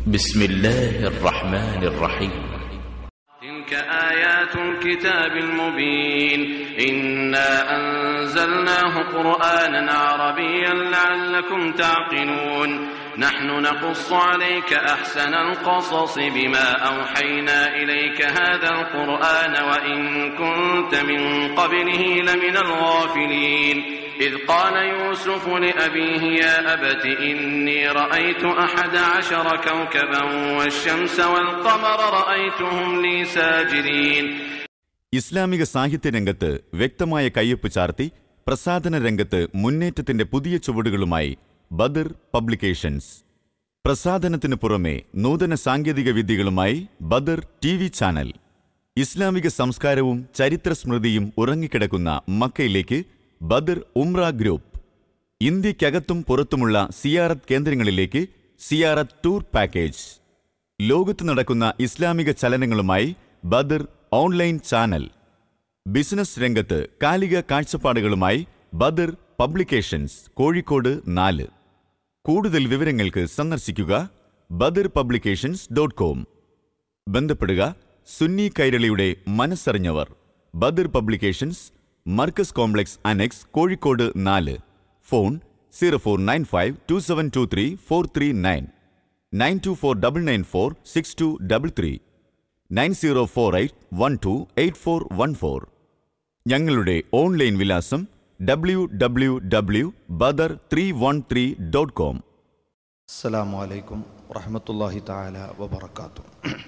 بسم الله الرحمن الرحيم تلك آيات الكتاب المبين إنا أنزلناه قرآنا عربيا لعلكم تعقلون نحن نقص عليك أحسن القصص بما أوحينا إليك هذا القرآن وإن كنت من قبله لمن الغافلين إذ قال يوسف لأبيه يا أبت إني رأيت أحد عشر كوكبا والشمس والقمر رأيتهم لي ساجدين ഇസ്ലാമിക സാഹിത്യ രംഗത്ത് വ്യക്തമായ കയ്യൊപ്പ് ചാർത്തി പ്രസാധന രംഗത്ത് മുന്നേറ്റത്തിന്റെ പുതിയ ചുവടുകളുമായി ബദർ പബ്ലിക്കേഷൻസ് പ്രസാധനത്തിന് പുറമെ നൂതന സാങ്കേതിക വിദ്യകളുമായി ബദർ ടി വി ചാനൽ ഇസ്ലാമിക സംസ്കാരവും ചരിത്ര സ്മൃതിയും ഉറങ്ങിക്കിടക്കുന്ന മക്കയിലേക്ക് ബദർ ഉംറ ഗ്രൂപ്പ് ഇന്ത്യക്കകത്തും പുറത്തുമുള്ള സിയാറത്ത് കേന്ദ്രങ്ങളിലേക്ക് സിയാറത്ത് ടൂർ പാക്കേജ് ലോകത്ത് നടക്കുന്ന ഇസ്ലാമിക ചലനങ്ങളുമായി ബദർ ഓൺലൈൻ ചാനൽ ബിസിനസ് രംഗത്ത് കാലിക കാഴ്ചപ്പാടുകളുമായി ബദർ പബ്ലിക്കേഷൻസ് കോഴിക്കോട് നാല് കൂടുതൽ വിവരങ്ങൾക്ക് സന്ദർശിക്കുക ബദർ പബ്ലിക്കേഷൻസ് ഡോട്ട് കോം ബന്ധപ്പെടുക സുന്നി കൈരളിയുടെ മനസ്സറിഞ്ഞവർ Badar publications Markaz complex annex Kozhikode നാല് phone zero four nine five two seven two three four three nine nine two four double nine four six two double three nine zero four eight one two eight four one four ഞങ്ങളുടെ online വിലാസം W W W Badar three one three dot com السلام عليكم ورحمة الله تعالى وبركاته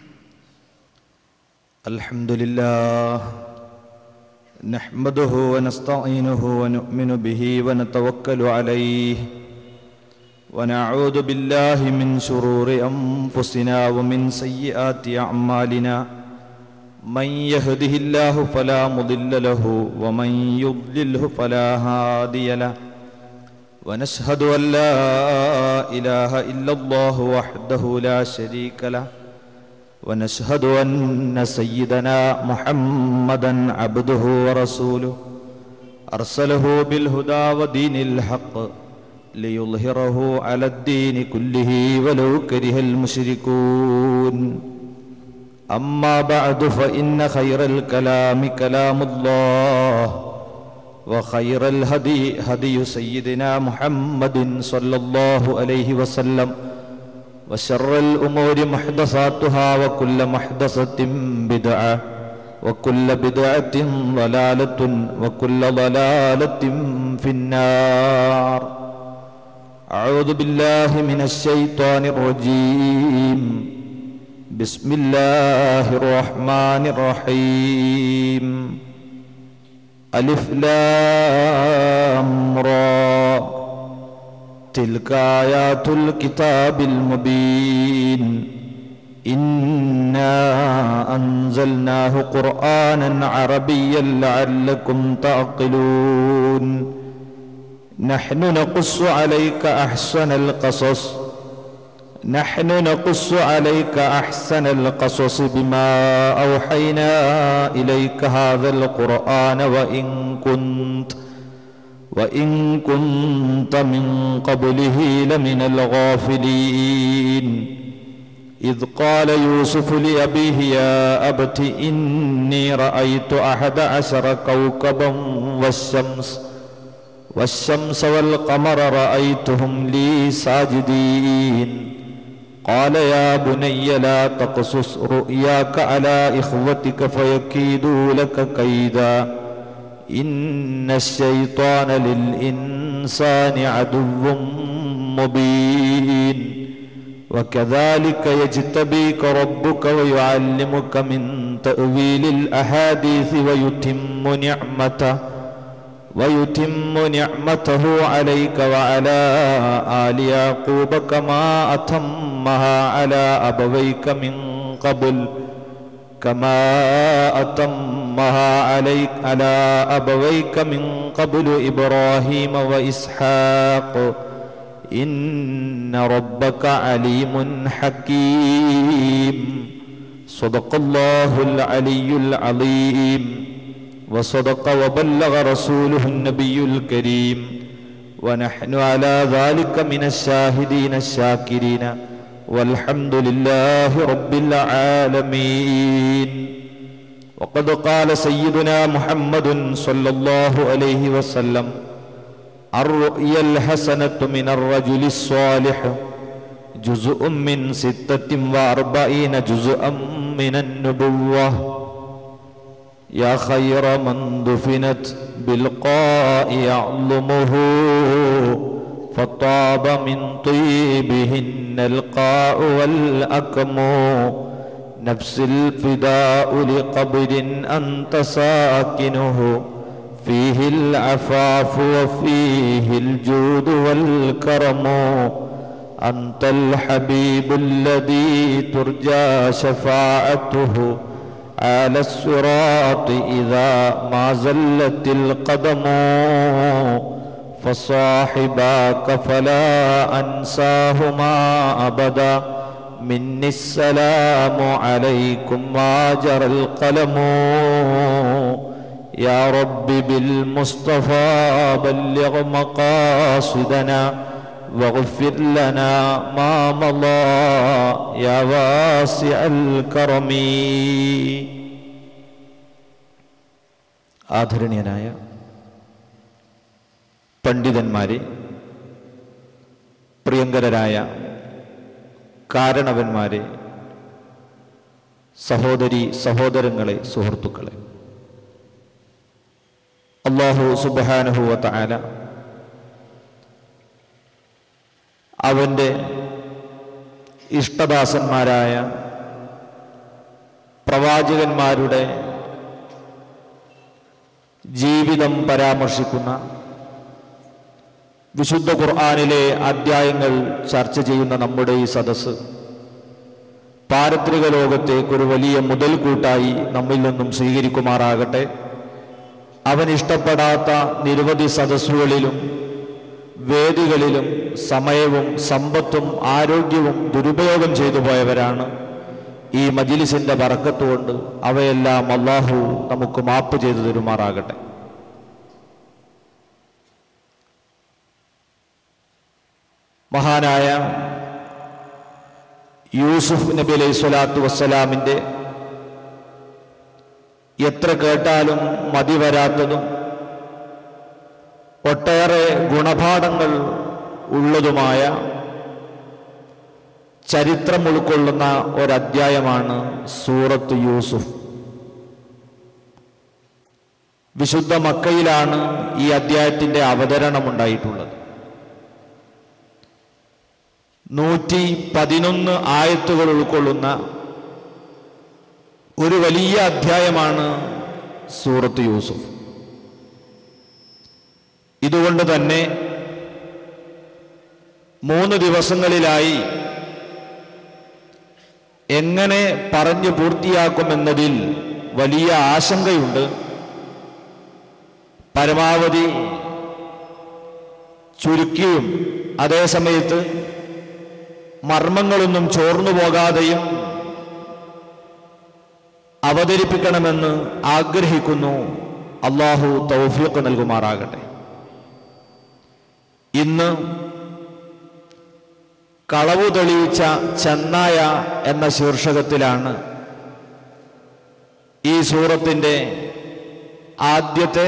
الحمد لله نحمده ونستعينه ونؤمن به ونتوكل عليه ونعوذ بالله من شرور أنفسنا ومن سيئات أعمالنا من يهده الله فلا مضل له ومن يضلله فلا هادي له ونشهد أن لا إله إلا الله وحده لا شريك له ونشهد أن سيدنا محمدا عبده ورسوله أرسله بالهدى ودين الحق ليظهره على الدين كله ولو كره المشركون أما بعد فإن خير الكلام كلام الله وخير الهدي هدي سيدنا محمد صلى الله عليه وسلم وشر الأمور محدثاتها وكل محدثة بدعة وكل بدعة ضلالة وكل ضلالة في النار أعوذ بالله من الشيطان الرجيم بسم الله الرحمن الرحيم ألف لام را تلك آيات الكتاب المبين إنا أنزلناه قرآنا عربيا لعلكم تعقلون نحن نقص عليك أحسن القصص نحن نقص عليك أحسن القصص بما أوحينا إليك هذا القرآن وإن كنت وإن كنت من قبله لمن الغافلين إذ قال يوسف لأبيه يا أبت إني رأيت أحد عشر كوكبا والشمس والشمس والقمر رأيتهم لي ساجدين قال يا بني لا تقصص رؤياك على إخوتك فيكيدوا لك كيدا إن الشيطان للإنسان عدو مبين وكذلك يجتبيك ربك ويعلمك من تأويل الأحاديث ويتم نعمته ويتم نعمته عليك وعلى آل يعقوب كما أتمها على أبويك من قبل كما أتمها عليك على أبويك من قبل إبراهيم وإسحاق إن ربك عليم حكيم صدق الله العلي العظيم وصدق وبلغ رسوله النبي الكريم ونحن على ذلك من الشاهدين الشاكرين والحمد لله رب العالمين وقد قال سيدنا محمد صلى الله عليه وسلم الرؤيا الحسنة من الرجل الصالح جزء من ستة وأربعين جزءا من النبوة يا خير من دفنت بالقاء يعلمه فطاب من طيبهن القاء والأكم نفس الفداء لقبر أنت ساكنه فيه العفاف وفيه الجود والكرم أنت الحبيب الذي ترجى شفاعته على الصراط إذا ما زلت القدم فصاحباك فلا أنساهما أبدا مني السلام عليكم ما جرى القلم يا رب بالمصطفى بلغ مقاصدنا واغفر لنا ما مضى يا واسع الكرم ആദരണീയനായ പണ്ഡിതന്മാരെ പ്രിയങ്കരരായ കാരണവന്മാരെ സഹോദരി സഹോദരങ്ങളെ സുഹൃത്തുക്കളെ അള്ളാഹു സുബാനുഹുവ താല അവൻ്റെ ഇഷ്ടദാസന്മാരായ പ്രവാചകന്മാരുടെ ജീവിതം പരാമർശിക്കുന്ന വിശുദ്ധ ഖുർആാനിലെ അധ്യായങ്ങൾ ചർച്ച ചെയ്യുന്ന നമ്മുടെ ഈ സദസ്സ് പാരത്രിക ലോകത്തേക്ക് ഒരു വലിയ മുതൽക്കൂട്ടായി നമ്മിൽ നിന്നും സ്വീകരിക്കുമാറാകട്ടെ അവൻ ഇഷ്ടപ്പെടാത്ത നിരവധി സദസ്സുകളിലും വേദികളിലും സമയവും സമ്പത്തും ആരോഗ്യവും ദുരുപയോഗം ചെയ്തു പോയവരാണ് ഈ മജിലിസിന്റെ ബറക്കത്തുകൊണ്ട് അവയെല്ലാം അള്ളാഹു നമുക്ക് മാപ്പ് ചെയ്തു തരുമാറാകട്ടെ മഹാനായ യൂസുഫ് നബി അലൈഹി സ്വലാത്തു വസ്സലാമിൻ്റെ എത്ര കേട്ടാലും മതി വരാത്തതും ഒട്ടേറെ ഗുണപാഠങ്ങൾ ഉള്ളതുമായ ചരിത്രം ഉൾക്കൊള്ളുന്ന ഒരധ്യായമാണ് സൂറത്ത് യൂസുഫ് വിശുദ്ധ മക്കയിലാണ് ഈ അധ്യായത്തിന്റെ അവതരണം ഉണ്ടായിട്ടുള്ളത് നൂറ്റി പതിനൊന്ന് ആയത്തുകൾ ഉൾക്കൊള്ളുന്ന ഒരു വലിയ അധ്യായമാണ് സൂറത്ത് യൂസുഫ് ഇതുകൊണ്ട് തന്നെ മൂന്ന് ദിവസങ്ങളിലായി എങ്ങനെ പറഞ്ഞു പൂർത്തിയാക്കുമെന്നതിൽ വലിയ ആശങ്കയുണ്ട് പരമാവധി ചുരുക്കിയും അതേസമയത്ത് മർമ്മങ്ങളൊന്നും ചോർന്നു പോകാതെയും അവതരിപ്പിക്കണമെന്ന് ആഗ്രഹിക്കുന്നു അള്ളാഹു തൗഫീഖ് നൽകുമാറാകട്ടെ ഇന്ന് കളവു തെളിയിച്ച ചെന്നായ എന്ന ശീർഷകത്തിലാണ് ഈ സൂറത്തിൻ്റെ ആദ്യത്തെ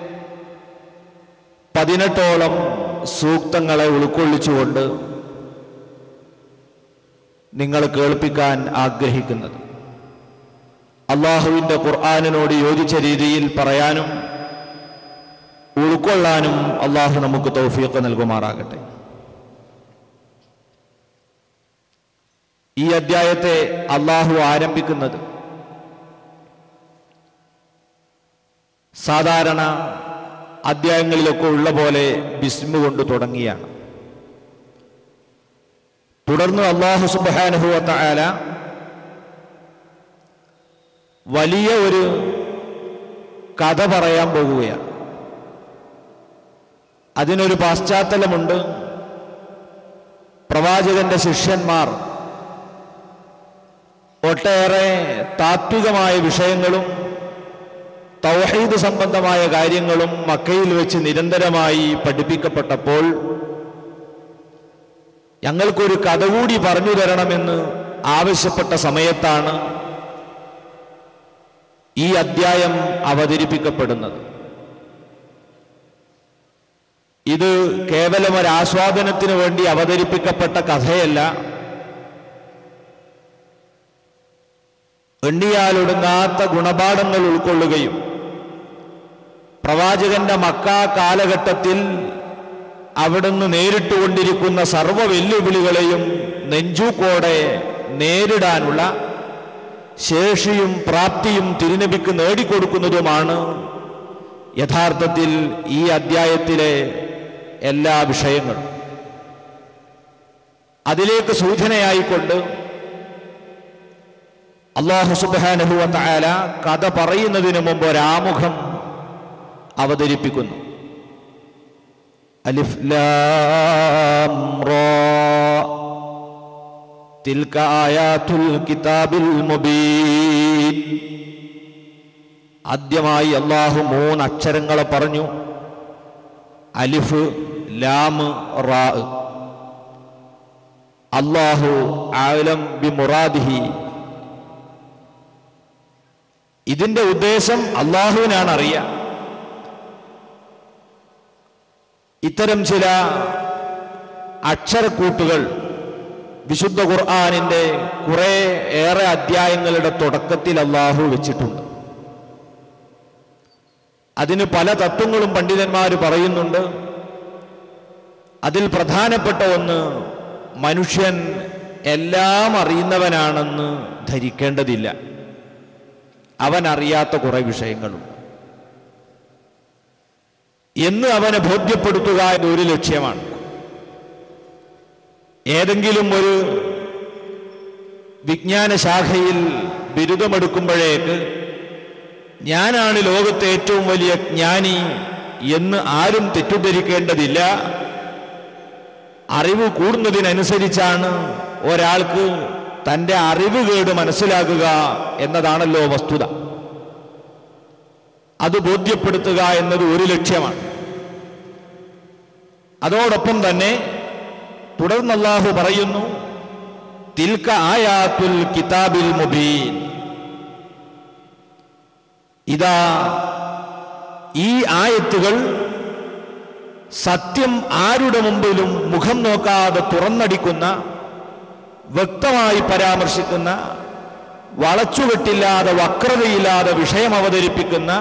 പതിനെട്ടോളം സൂക്തങ്ങളെ ഉൾക്കൊള്ളിച്ചുകൊണ്ട് നിങ്ങൾ കേൾപ്പിക്കാൻ ആഗ്രഹിക്കുന്നത് അള്ളാഹുവിൻ്റെ ഖുർആാനിനോട് യോജിച്ച രീതിയിൽ പറയാനും ഉൾക്കൊള്ളാനും അള്ളാഹു നമുക്ക് തൗഫീഖ് നൽകുമാറാകട്ടെ ഈ അധ്യായത്തെ അള്ളാഹു ആരംഭിക്കുന്നത് സാധാരണ അധ്യായങ്ങളിലൊക്കെ ഉള്ള പോലെ ബിസ്മു കൊണ്ട് തുടങ്ങിയാണ് തുടർന്ന് അള്ളാഹു സുബാനുഭവത്ത ആല വലിയ ഒരു കഥ പറയാൻ പോകുകയാണ് അതിനൊരു പാശ്ചാത്തലമുണ്ട് പ്രവാചകന്റെ ശിഷ്യന്മാർ ഒട്ടേറെ താത്വികമായ വിഷയങ്ങളും തൗഹീദ് സംബന്ധമായ കാര്യങ്ങളും മക്കയിൽ വെച്ച് നിരന്തരമായി പഠിപ്പിക്കപ്പെട്ടപ്പോൾ ഞങ്ങൾക്കൊരു കഥ കൂടി പറഞ്ഞു തരണമെന്ന് ആവശ്യപ്പെട്ട സമയത്താണ് ഈ അദ്ധ്യായം അവതരിപ്പിക്കപ്പെടുന്നത് ഇത് കേവലം ഒരു ആസ്വാദനത്തിന് വേണ്ടി അവതരിപ്പിക്കപ്പെട്ട കഥയല്ല എണ്ണിയാലൊടുങ്ങാത്ത ഗുണപാഠങ്ങൾ ഉൾക്കൊള്ളുകയും പ്രവാചകന്റെ മക്ക കാലഘട്ടത്തിൽ അവിടുന്ന് നേരിട്ടുകൊണ്ടിരിക്കുന്ന സർവ്വ വെല്ലുവിളികളെയും നെഞ്ചൂക്കോടെ നേരിടാനുള്ള ശേഷിയും പ്രാപ്തിയും തിരുനബിക്ക് നേടിക്കൊടുക്കുന്നതുമാണ് യഥാർത്ഥത്തിൽ ഈ അദ്ധ്യായത്തിലെ എല്ലാ വിഷയങ്ങളും അതിലേക്ക് സൂചനയായിക്കൊണ്ട് അള്ളാഹു സുബാനഹുവ തായാല കഥ പറയുന്നതിന് മുമ്പ് ഒരാമുഖം അവതരിപ്പിക്കുന്നു അലിഫ് ലാം റാ തിൽക ആയാത്തുൽ കിതാബിൽ മുബീൻ ആദ്യമായി അള്ളാഹു മൂന്ന് അക്ഷരങ്ങളെ പറഞ്ഞു അലിഫ് ലാം റാ അള്ളാഹു ആലം ബി മുറാദിഹി ഇതിന്റെ ഉദ്ദേശം അള്ളാഹുവിനാണ് അറിയാം ഇത്തരം ചില അക്ഷരക്കൂട്ടുകൾ വിശുദ്ധ ഖുർആാനിന്റെ കുറെ ഏറെ അധ്യായങ്ങളുടെ തുടക്കത്തിൽ അള്ളാഹു വെച്ചിട്ടുണ്ട് അതിന് പല തത്വങ്ങളും പണ്ഡിതന്മാർ പറയുന്നുണ്ട് അതിൽ പ്രധാനപ്പെട്ട ഒന്ന് മനുഷ്യൻ എല്ലാം അറിയുന്നവനാണെന്ന് ധരിക്കേണ്ടതില്ല അവൻ അറിയാത്ത കുറെ വിഷയങ്ങളുണ്ട് എന്ന് അവനെ ബോധ്യപ്പെടുത്തുക എന്നൊരു ലക്ഷ്യമാണ് ഏതെങ്കിലും ഒരു വിജ്ഞാന ശാഖയിൽ ബിരുദമെടുക്കുമ്പോഴേക്ക് ഞാനാണ് ലോകത്തെ ഏറ്റവും വലിയ ജ്ഞാനി എന്ന് ആരും തെറ്റിദ്ധരിക്കേണ്ടതില്ല അറിവ് കൂടുന്നതിനനുസരിച്ചാണ് ഒരാൾക്ക് തൻ്റെ അറിവ് കേട് മനസ്സിലാക്കുക എന്നതാണല്ലോ വസ്തുത അത് ബോധ്യപ്പെടുത്തുക എന്നത് ഒരു ലക്ഷ്യമാണ് അതോടൊപ്പം തന്നെ തുടർന്ന് അള്ളാഹു പറയുന്നു തിൽക്ക ആയാത്തുൽ കിതാബിൽ മുബീൻ ഇതാ ഈ ആയത്തുകൾ സത്യം ആരുടെ മുമ്പിലും മുഖം നോക്കാതെ തുറന്നടിക്കുന്ന വ്യക്തമായി പരാമർശിക്കുന്ന വളച്ചുകെട്ടില്ലാതെ വക്രതയില്ലാതെ വിഷയം അവതരിപ്പിക്കുന്ന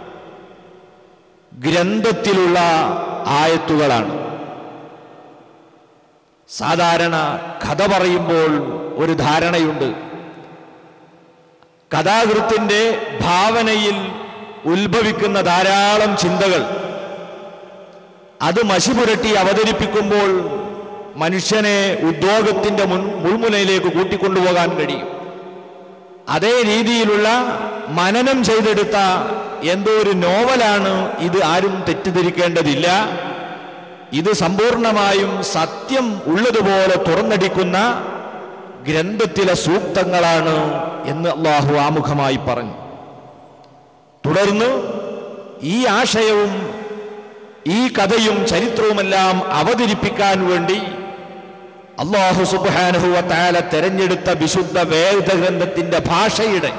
ഗ്രന്ഥത്തിലുള്ള ആയത്തുകളാണ് സാധാരണ കഥ പറയുമ്പോൾ ഒരു ധാരണയുണ്ട് കഥാകൃത്തിന്റെ ഭാവനയിൽ ഉത്ഭവിക്കുന്ന ധാരാളം ചിന്തകൾ അത് മഷിപുരട്ടി അവതരിപ്പിക്കുമ്പോൾ മനുഷ്യനെ ഉദ്യോഗത്തിന്റെ മുൻ മുൾമുനയിലേക്ക് കൂട്ടിക്കൊണ്ടുപോകാൻ കഴിയും അതേ രീതിയിലുള്ള മനനം ചെയ്തെടുത്ത എന്തോ ഒരു നോവലാണ് ഇത് ആരും തെറ്റിദ്ധരിക്കേണ്ടതില്ല ഇത് സമ്പൂർണമായും സത്യം ഉള്ളതുപോലെ തുറന്നടിക്കുന്ന ഗ്രന്ഥത്തിലെ സൂക്തങ്ങളാണ് എന്ന് അള്ളാഹു ആമുഖമായി പറഞ്ഞു തുടർന്ന് ഈ ആശയവും ഈ കഥയും ചരിത്രവുമെല്ലാം അവതരിപ്പിക്കാൻ വേണ്ടി അള്ളാഹു സുബാനുഹുവ താല തെരഞ്ഞെടുത്ത വിശുദ്ധ വേദഗ്രന്ഥത്തിന്റെ ഭാഷയുടെ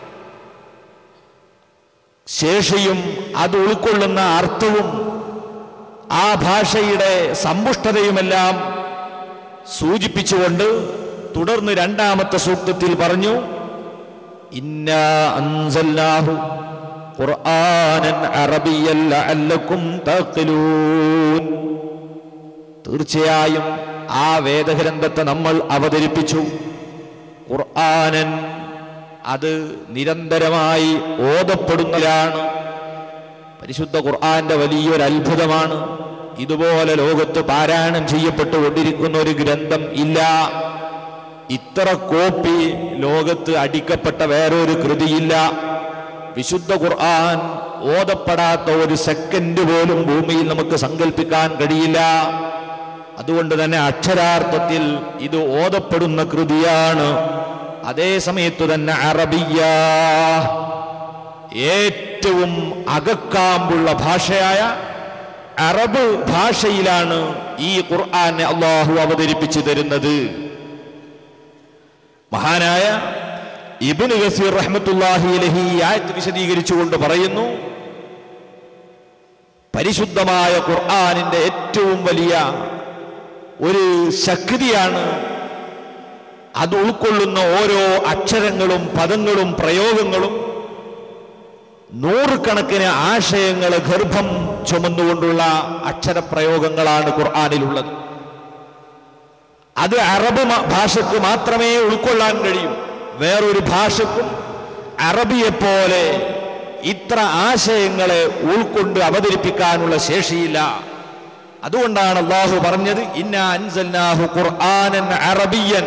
ശേഷിയും അത് ഉൾക്കൊള്ളുന്ന അർത്ഥവും ആ ഭാഷയുടെ സമ്പുഷ്ടതയുമെല്ലാം സൂചിപ്പിച്ചുകൊണ്ട് തുടർന്ന് രണ്ടാമത്തെ സൂക്തത്തിൽ പറഞ്ഞു ഇന്നാ അൻസൽനാഹു ഖുർആനൻ അറബിയൻ ലഅല്ലക്കും തഖിലൂൻ തീർച്ചയായും ആ വേദഗ്രന്ഥത്തെ നമ്മൾ അവതരിപ്പിച്ചു ഖുർആനൻ അത് നിരന്തരമായി ഓതപ്പെടുന്നതാണ് പരിശുദ്ധ ഖുർആന്റെ വലിയൊരു അത്ഭുതമാണ് ഇതുപോലെ ലോകത്ത് പാരായണം ചെയ്യപ്പെട്ടുകൊണ്ടിരിക്കുന്ന ഒരു ഗ്രന്ഥം ഇല്ല ഇത്ര കോപ്പി ലോകത്ത് അടിക്കപ്പെട്ട വേറൊരു കൃതിയില്ല വിശുദ്ധ ഖുർആൻ ഓതപ്പെടാത്ത ഒരു സെക്കൻഡ് പോലും ഭൂമിയിൽ നമുക്ക് സങ്കല്പിക്കാൻ കഴിയില്ല അതുകൊണ്ട് തന്നെ അക്ഷരാർത്ഥത്തിൽ ഇത് ഓതപ്പെടുന്ന കൃതിയാണ് അതേ സമയത്ത് തന്നെ അറബിയ ഏറ്റവും അകക്കാമ്പുള്ള ഭാഷയായ അറബ് ഭാഷയിലാണ് ഈ ഖുർആൻ അള്ളാഹു അവതരിപ്പിച്ചു തരുന്നത് മഹാനായ ഇബ്നു ഗസീർ റഹ്മത്തുള്ളാഹി അലൈഹി ഈ ആയത്ത് വിശദീകരിച്ചുകൊണ്ട് പറയുന്നു പരിശുദ്ധമായ ഖുർആനിന്റെ ഏറ്റവും വലിയ ഒരു ശക്തിയാണ് അത് ഉൾക്കൊള്ളുന്ന ഓരോ അക്ഷരങ്ങളും പദങ്ങളും പ്രയോഗങ്ങളും നൂറുകണക്കിന് ആശയങ്ങൾ ഗർഭം ചുമന്നുകൊണ്ടുള്ള അക്ഷരപ്രയോഗങ്ങളാണ് ഖുർആാനിലുള്ളത് അത് അറബ് മ- ഭാഷയ്ക്ക് മാത്രമേ ഉൾക്കൊള്ളാൻ കഴിയൂ വേറൊരു ഭാഷക്കും അറബിയെപ്പോലെ ഇത്ര ആശയങ്ങളെ ഉൾക്കൊണ്ട് അവതരിപ്പിക്കാനുള്ള ശേഷിയില്ല അതുകൊണ്ടാണ് അള്ളാഹു പറഞ്ഞത് ഇന്ന അൻസൽനാഹു ഖുർആനൻ അറബിയൻ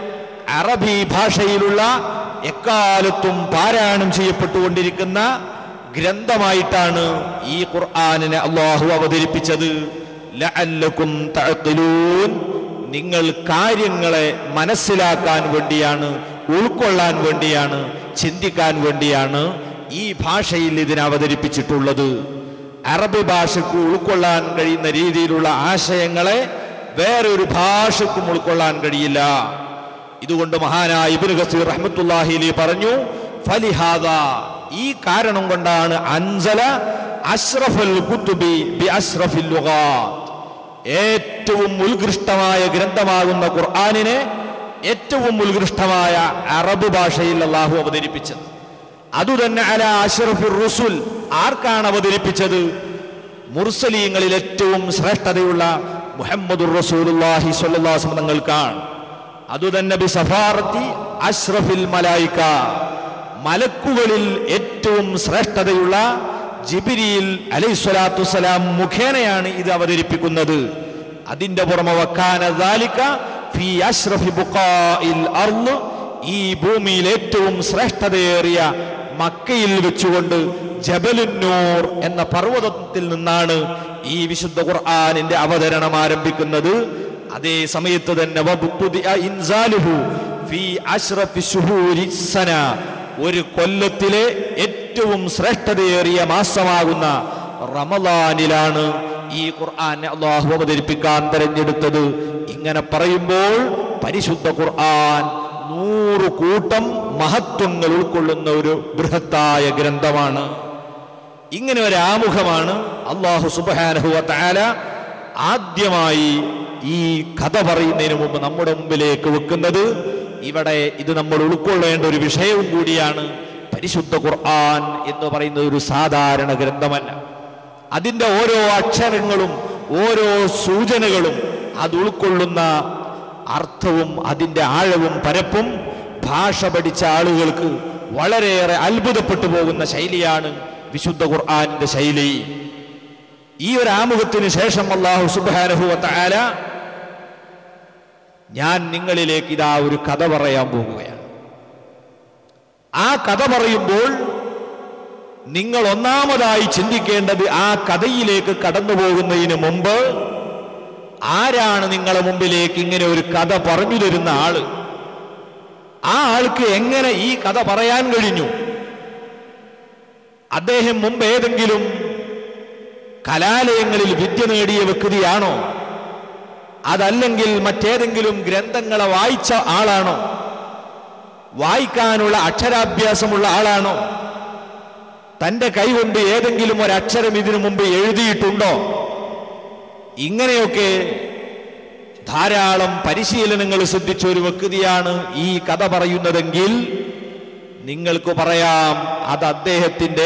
അറബി ഭാഷയിലുള്ള എക്കാലത്തും പാരായണം ചെയ്യപ്പെട്ടുകൊണ്ടിരിക്കുന്ന ഗ്രന്ഥമായിട്ടാണ് ഈ ഖുർആനിനെ അള്ളാഹു അവതരിപ്പിച്ചത് ലഅല്ലക്കും തഅഖിലൂൻ നിങ്ങൾ കാര്യങ്ങളെ മനസ്സിലാക്കാൻ വേണ്ടിയാണ് ഉൾക്കൊള്ളാൻ വേണ്ടിയാണ് ചിന്തിക്കാൻ വേണ്ടിയാണ് ഈ ഭാഷയിൽ ഇതിനെ അവതരിപ്പിച്ചിട്ടുള്ളത് അറബി ഭാഷയ്ക്ക് ഉൾക്കൊള്ളാൻ കഴിയുന്ന രീതിയിലുള്ള ആശയങ്ങളെ വേറൊരു ഭാഷയ്ക്കും ഉൾക്കൊള്ളാൻ കഴിയില്ല ഇതുകൊണ്ട് മഹാനായ ഇബ്നു ഗസീർ റഹ്മത്തുള്ളാഹി അലൈഹി പറഞ്ഞു ഫലിഹാദ ഈ കാരണം കൊണ്ടാണ് അൻസല അഷ്റഫുൽ കുത്തുബി ബി അഷ്റഫിൽ ലുഗാത്ത് ഏറ്റവും ഉത്കൃഷ്ടമായ ഗ്രന്ഥമാകുന്ന ഖുർആനിനെ ഏറ്റവും ഉത്കൃഷ്ടമായ അറബ് ഭാഷയിൽ അള്ളാഹു അവതരിപ്പിച്ചത് അതുതന്നെ അല അഷ്റഫുർ റുസുൽ ആർക്കാണ് അവതരിപ്പിച്ചത് മുർസലീങ്ങളിൽ ഏറ്റവും ശ്രേഷ്ഠതയുള്ള മുഹമ്മദുർ റസൂലുള്ളാഹി സ്വല്ലല്ലാഹു അലൈഹി വസല്ലം തങ്ങൾക്കാണ് അതുതന്നെ ബി സഫാറത്തി അഷ്റഫിൽ മലായിക്ക മലക്കുകളിൽ ഏറ്റവും ശ്രേഷ്ഠതയുള്ള ജിബിരിയിൽ അലൈഹിസ്വലാത്തു വസ്സലാം മുഖേനയാണ് ഇത് അവതരിപ്പിക്കുന്നത് അതിന്റെ പുറമെ വക്കാന ദാലിക ഫി അഷ്റഫി ബുഖാഇൽ അർള് ഈ ഭൂമിയിൽ ഏറ്റവും ശ്രേഷ്ഠതയേറിയ മക്കയിൽ വെച്ചുകൊണ്ട് ജബലുന്നൂർ എന്ന പർവ്വതത്തിൽ നിന്നാണ് ഈ വിശുദ്ധ ഖുർആനിന്റെ അവതരണം ആരംഭിക്കുന്നത് അതേ സമയത്ത് തന്നെ വബുത്തുദിഅ ഇൻസാലുഹു ഫീ അശ്റഫി ശുഹൂരി സന ഒരു കൊല്ലത്തിലെ ഏറ്റവും ശ്രേഷ്ഠതയേറിയ മാസമാകുന്ന റമദാനിലാണ് ഈ ഖുർആൻ അള്ളാഹു അവതരിപ്പിക്കാൻ തെരഞ്ഞെടുത്തത് ഇങ്ങനെ പറയുമ്പോൾ പരിശുദ്ധ ഖുർആൻ നൂറ് കൂട്ടം മഹത്വങ്ങൾ ഉൾക്കൊള്ളുന്ന ഒരു ബൃഹത്തായ ഗ്രന്ഥമാണ് ഇങ്ങനെ ഒരു ആമുഖമാണ് അള്ളാഹു സുബാനഹുവ താല ആദ്യമായി ഈ കഥ പറയുന്നതിന് മുമ്പ് നമ്മുടെ മുമ്പിലേക്ക് വെക്കുന്നത് ഇവിടെ ഇത് നമ്മൾ ഉൾക്കൊള്ളേണ്ട ഒരു വിഷയവും കൂടിയാണ് പരിശുദ്ധ ഖുർആൻ എന്ന് പറയുന്നത് ഒരു സാധാരണ ഗ്രന്ഥമല്ല അതിൻ്റെ ഓരോ അക്ഷരങ്ങളും ഓരോ സൂചനകളും അത് ഉൾക്കൊള്ളുന്ന അർത്ഥവും അതിൻ്റെ ആഴവും പരപ്പും ഭാഷ പഠിച്ച ആളുകൾക്ക് വളരെയേറെ അത്ഭുതപ്പെട്ടു പോകുന്ന ശൈലിയാണ് വിശുദ്ധ ഖുർആാനിന്റെ ശൈലി ഈ ഒരു ആമുഖത്തിന് ശേഷം അള്ളാഹു സുബാനഹു താല ഞാൻ നിങ്ങളിലേക്ക് ഇതാ ഒരു കഥ പറയാൻ പോകുകയാണ് ആ കഥ പറയുമ്പോൾ നിങ്ങൾ ഒന്നാമതായി ചിന്തിക്കേണ്ടത് ആ കഥയിലേക്ക് കടന്നു പോകുന്നതിന് മുമ്പ് ആരാണ് നിങ്ങളെ മുമ്പിലേക്ക് ഇങ്ങനെ ഒരു കഥ പറഞ്ഞു തരുന്ന ആള് ആ ആൾക്ക് എങ്ങനെ ഈ കഥ പറയാൻ കഴിഞ്ഞു അദ്ദേഹം മുമ്പ് ഏതെങ്കിലും കലാലയങ്ങളിൽ വിദ്യ നേടിയ വ്യക്തിയാണോ അതല്ലെങ്കിൽ മറ്റേതെങ്കിലും ഗ്രന്ഥങ്ങളെ വായിച്ച ആളാണോ വായിക്കാനുള്ള അക്ഷരാഭ്യാസമുള്ള ആളാണോ തന്റെ കൈകൊണ്ട് ഏതെങ്കിലും ഒരു അക്ഷരം ഇതിനു മുമ്പ് എഴുതിയിട്ടുണ്ടോ ഇങ്ങനെയൊക്കെ ധാരാളം പരിശീലനങ്ങൾ ശ്രദ്ധിച്ച ഒരു വ്യക്തിയാണ് ഈ കഥ പറയുന്നതെങ്കിൽ നിങ്ങൾക്ക് പറയാം അത് അദ്ദേഹത്തിന്റെ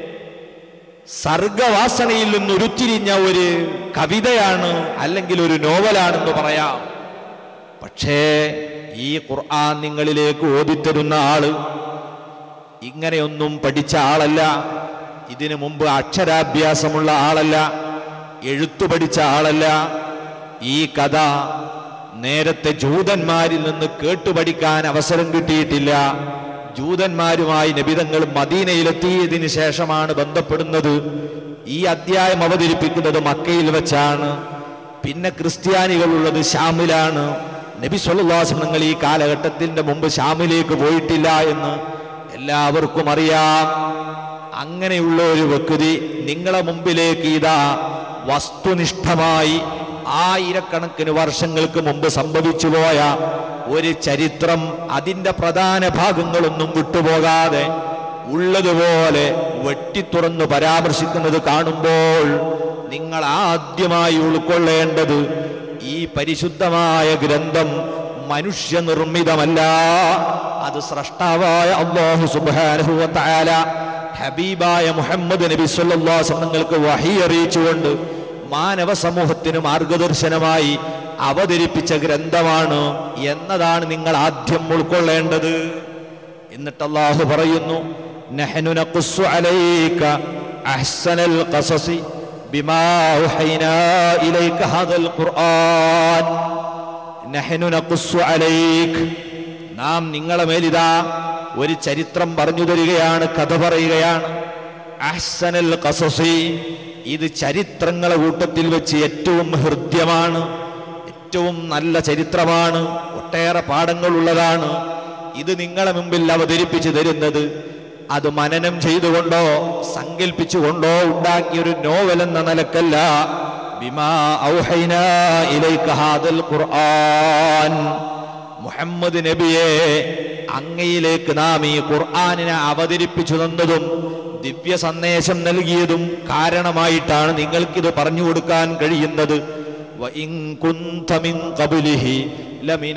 സർഗവാസനയിൽ നിന്ന് ഉരുത്തിരിഞ്ഞ ഒരു കവിതയാണ് അല്ലെങ്കിൽ ഒരു നോവലാണെന്ന് പറയാം പക്ഷേ ഈ ഖുർആൻ നിങ്ങളിലേക്ക് ഓതിത്തരുന്ന ആള് ഇങ്ങനെയൊന്നും പഠിച്ച ആളല്ല ഇതിനു മുമ്പ് അക്ഷരാഭ്യാസമുള്ള ആളല്ല എഴുത്തു പഠിച്ച ആളല്ല ഈ കഥ നേരത്തെ ജൂതന്മാരിൽ നിന്ന് കേട്ടുപഠിക്കാൻ അവസരം കിട്ടിയിട്ടില്ല ജൂതന്മാരുമായി നബിതങ്ങൾ മദീനയിലെത്തിയതിനു ശേഷമാണ് ബന്ധപ്പെടുന്നത് ഈ അധ്യായം അവതരിപ്പിക്കുന്നത് മക്കയിൽ വെച്ചാണ് പിന്നെ ക്രിസ്ത്യാനികളുള്ളത് ഷാമിലാണ് നബി സൊല്ലാസ് നിങ്ങൾ ഈ കാലഘട്ടത്തിന്റെ മുമ്പ് ഷാമിലേക്ക് പോയിട്ടില്ല എന്ന് എല്ലാവർക്കും അറിയാം അങ്ങനെയുള്ള ഒരു വ്യക്തി നിങ്ങളെ മുമ്പിലേക്ക് ഇതാ വസ്തുനിഷ്ഠമായി ആയിരക്കണക്കിന് വർഷങ്ങൾക്ക് മുമ്പ് സംഭവിച്ചു പോയ ഒരു ചരിത്രം അതിൻ്റെ പ്രധാന ഭാഗങ്ങളൊന്നും വിട്ടുപോകാതെ ഉള്ളതുപോലെ വെട്ടിത്തുറന്ന് പരാമർശിക്കുന്നത് കാണുമ്പോൾ നിങ്ങൾ ആദ്യമായി ഉൾക്കൊള്ളേണ്ടത് ഈ പരിശുദ്ധമായ ഗ്രന്ഥം മനുഷ്യനിർമ്മിതമല്ല അത് സ്രഷ്ടാവായ അള്ളാഹു സുബ്ഹാനഹു വ തആല ഹബീബായ മുഹമ്മദ് നബി സല്ലല്ലാഹു അലൈഹി വസല്ലം നിങ്ങൾക്ക് വഹി അറിയിച്ചുകൊണ്ട് മാനവ സമൂഹത്തിന് മാർഗദർശനമായി അവതരിപ്പിച്ച ഗ്രന്ഥമാണ് എന്നതാണ് നിങ്ങൾ ആദ്യം ഉൾക്കൊള്ളേണ്ടത് എന്നിട്ട് അള്ളാഹു പറയുന്നു നഹ്നു നഖുസ്സു അലൈക അഹ്സനൽ ഖസസി ബിമാ ഉഹൈനാ ഇലൈക ഹാദൽ ഖുർആൻ നഹ്നു നഖുസ്സു അലൈക നാം നിങ്ങളെ മേലിതാ ഒരു ചരിത്രം പറഞ്ഞു തരികയാണ് കഥ പറയുകയാണ് അഹ്സനൽ ഖസസി ഇത് ചരിത്രങ്ങളെ കൂട്ടത്തിൽ വെച്ച് ഏറ്റവും ഹൃദ്യമാണ് ഏറ്റവും നല്ല ചരിത്രമാണ് ഒട്ടേറെ പാഠങ്ങളുള്ളതാണ് ഇത് നിങ്ങളെ മുമ്പിൽ അവതരിപ്പിച്ചു തരുന്നത് അത് മനനം ചെയ്തുകൊണ്ടോ സങ്കല്പിച്ചുകൊണ്ടോ ഉണ്ടാക്കിയ ഒരു നോവൽ എന്ന നിലക്കല്ല ബിമാ ഔഹൈനാ ഇലൈക ഹാദൽ ഖുർആൻ മുഹമ്മദ് നബിയെ അങ്ങയിലേക്ക് നാം ഈ ഖുർആനിനെ അവതരിപ്പിച്ചു തന്നതും ദിവ്യ സന്ദേശം നൽകിയതും കാരണമായിട്ടാണ് നിങ്ങൾക്കിത് പറഞ്ഞു കൊടുക്കാൻ കഴിയുന്നത് وإن كنت من قبله لمن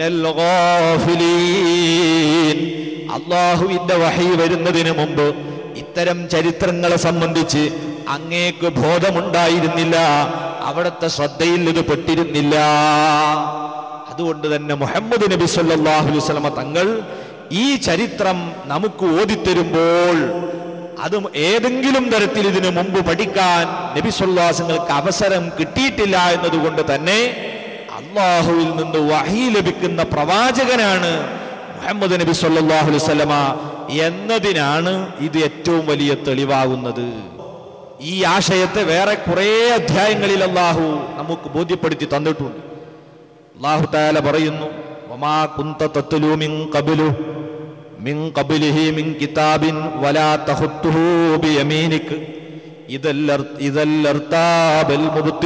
الغافلين അള്ളാഹുവിന്റെ വഹി വരുന്നതിന് മുമ്പ് ഇത്തരം ചരിത്രങ്ങളെ സംബന്ധിച്ച് അങ്ങേക്ക് ബോധമുണ്ടായിരുന്നില്ല അവിടുത്തെ ശ്രദ്ധയിൽ ഇത് പെട്ടിരുന്നില്ല അതുകൊണ്ട് തന്നെ മുഹമ്മദ് നബി സല്ലല്ലാഹു അലൈഹി വസല്ലമ തങ്ങൾ ഈ ചരിത്രം നമുക്ക് ഓതിത്തരുമ്പോൾ അതും ഏതെങ്കിലും തരത്തിൽ ഇതിനു മുമ്പ് പഠിക്കാൻ നബി സല്ലാസങ്ങൾക്ക് അവസരം കിട്ടിയിട്ടില്ല എന്നതുകൊണ്ട് തന്നെ അള്ളാഹുവിൽ നിന്ന് വഹി ലഭിക്കുന്ന പ്രവാചകനാണ് മുഹമ്മദ് നബി സല്ലല്ലാഹു അലൈഹി വസല്ലമ എന്നതിനാണ് ഇത് ഏറ്റവും വലിയ തെളിവാകുന്നത് ഈ ആശയത്തെ വേറെ കുറേ അധ്യായങ്ങളിൽ അള്ളാഹു നമുക്ക് ബോധ്യപ്പെടുത്തി തന്നിട്ടുണ്ട് അള്ളാഹു താല പറയുന്നു വമാ കുന്ത തത്ലു മിൻ ഖബ്ലു മിൻ ഖബ്ലിഹി മിൻ കിതാബിൻ വലാ തഖുത്തുഹു ബിയമീനിക് ഇദല്ലർ ഇദല്ലർതാബൽ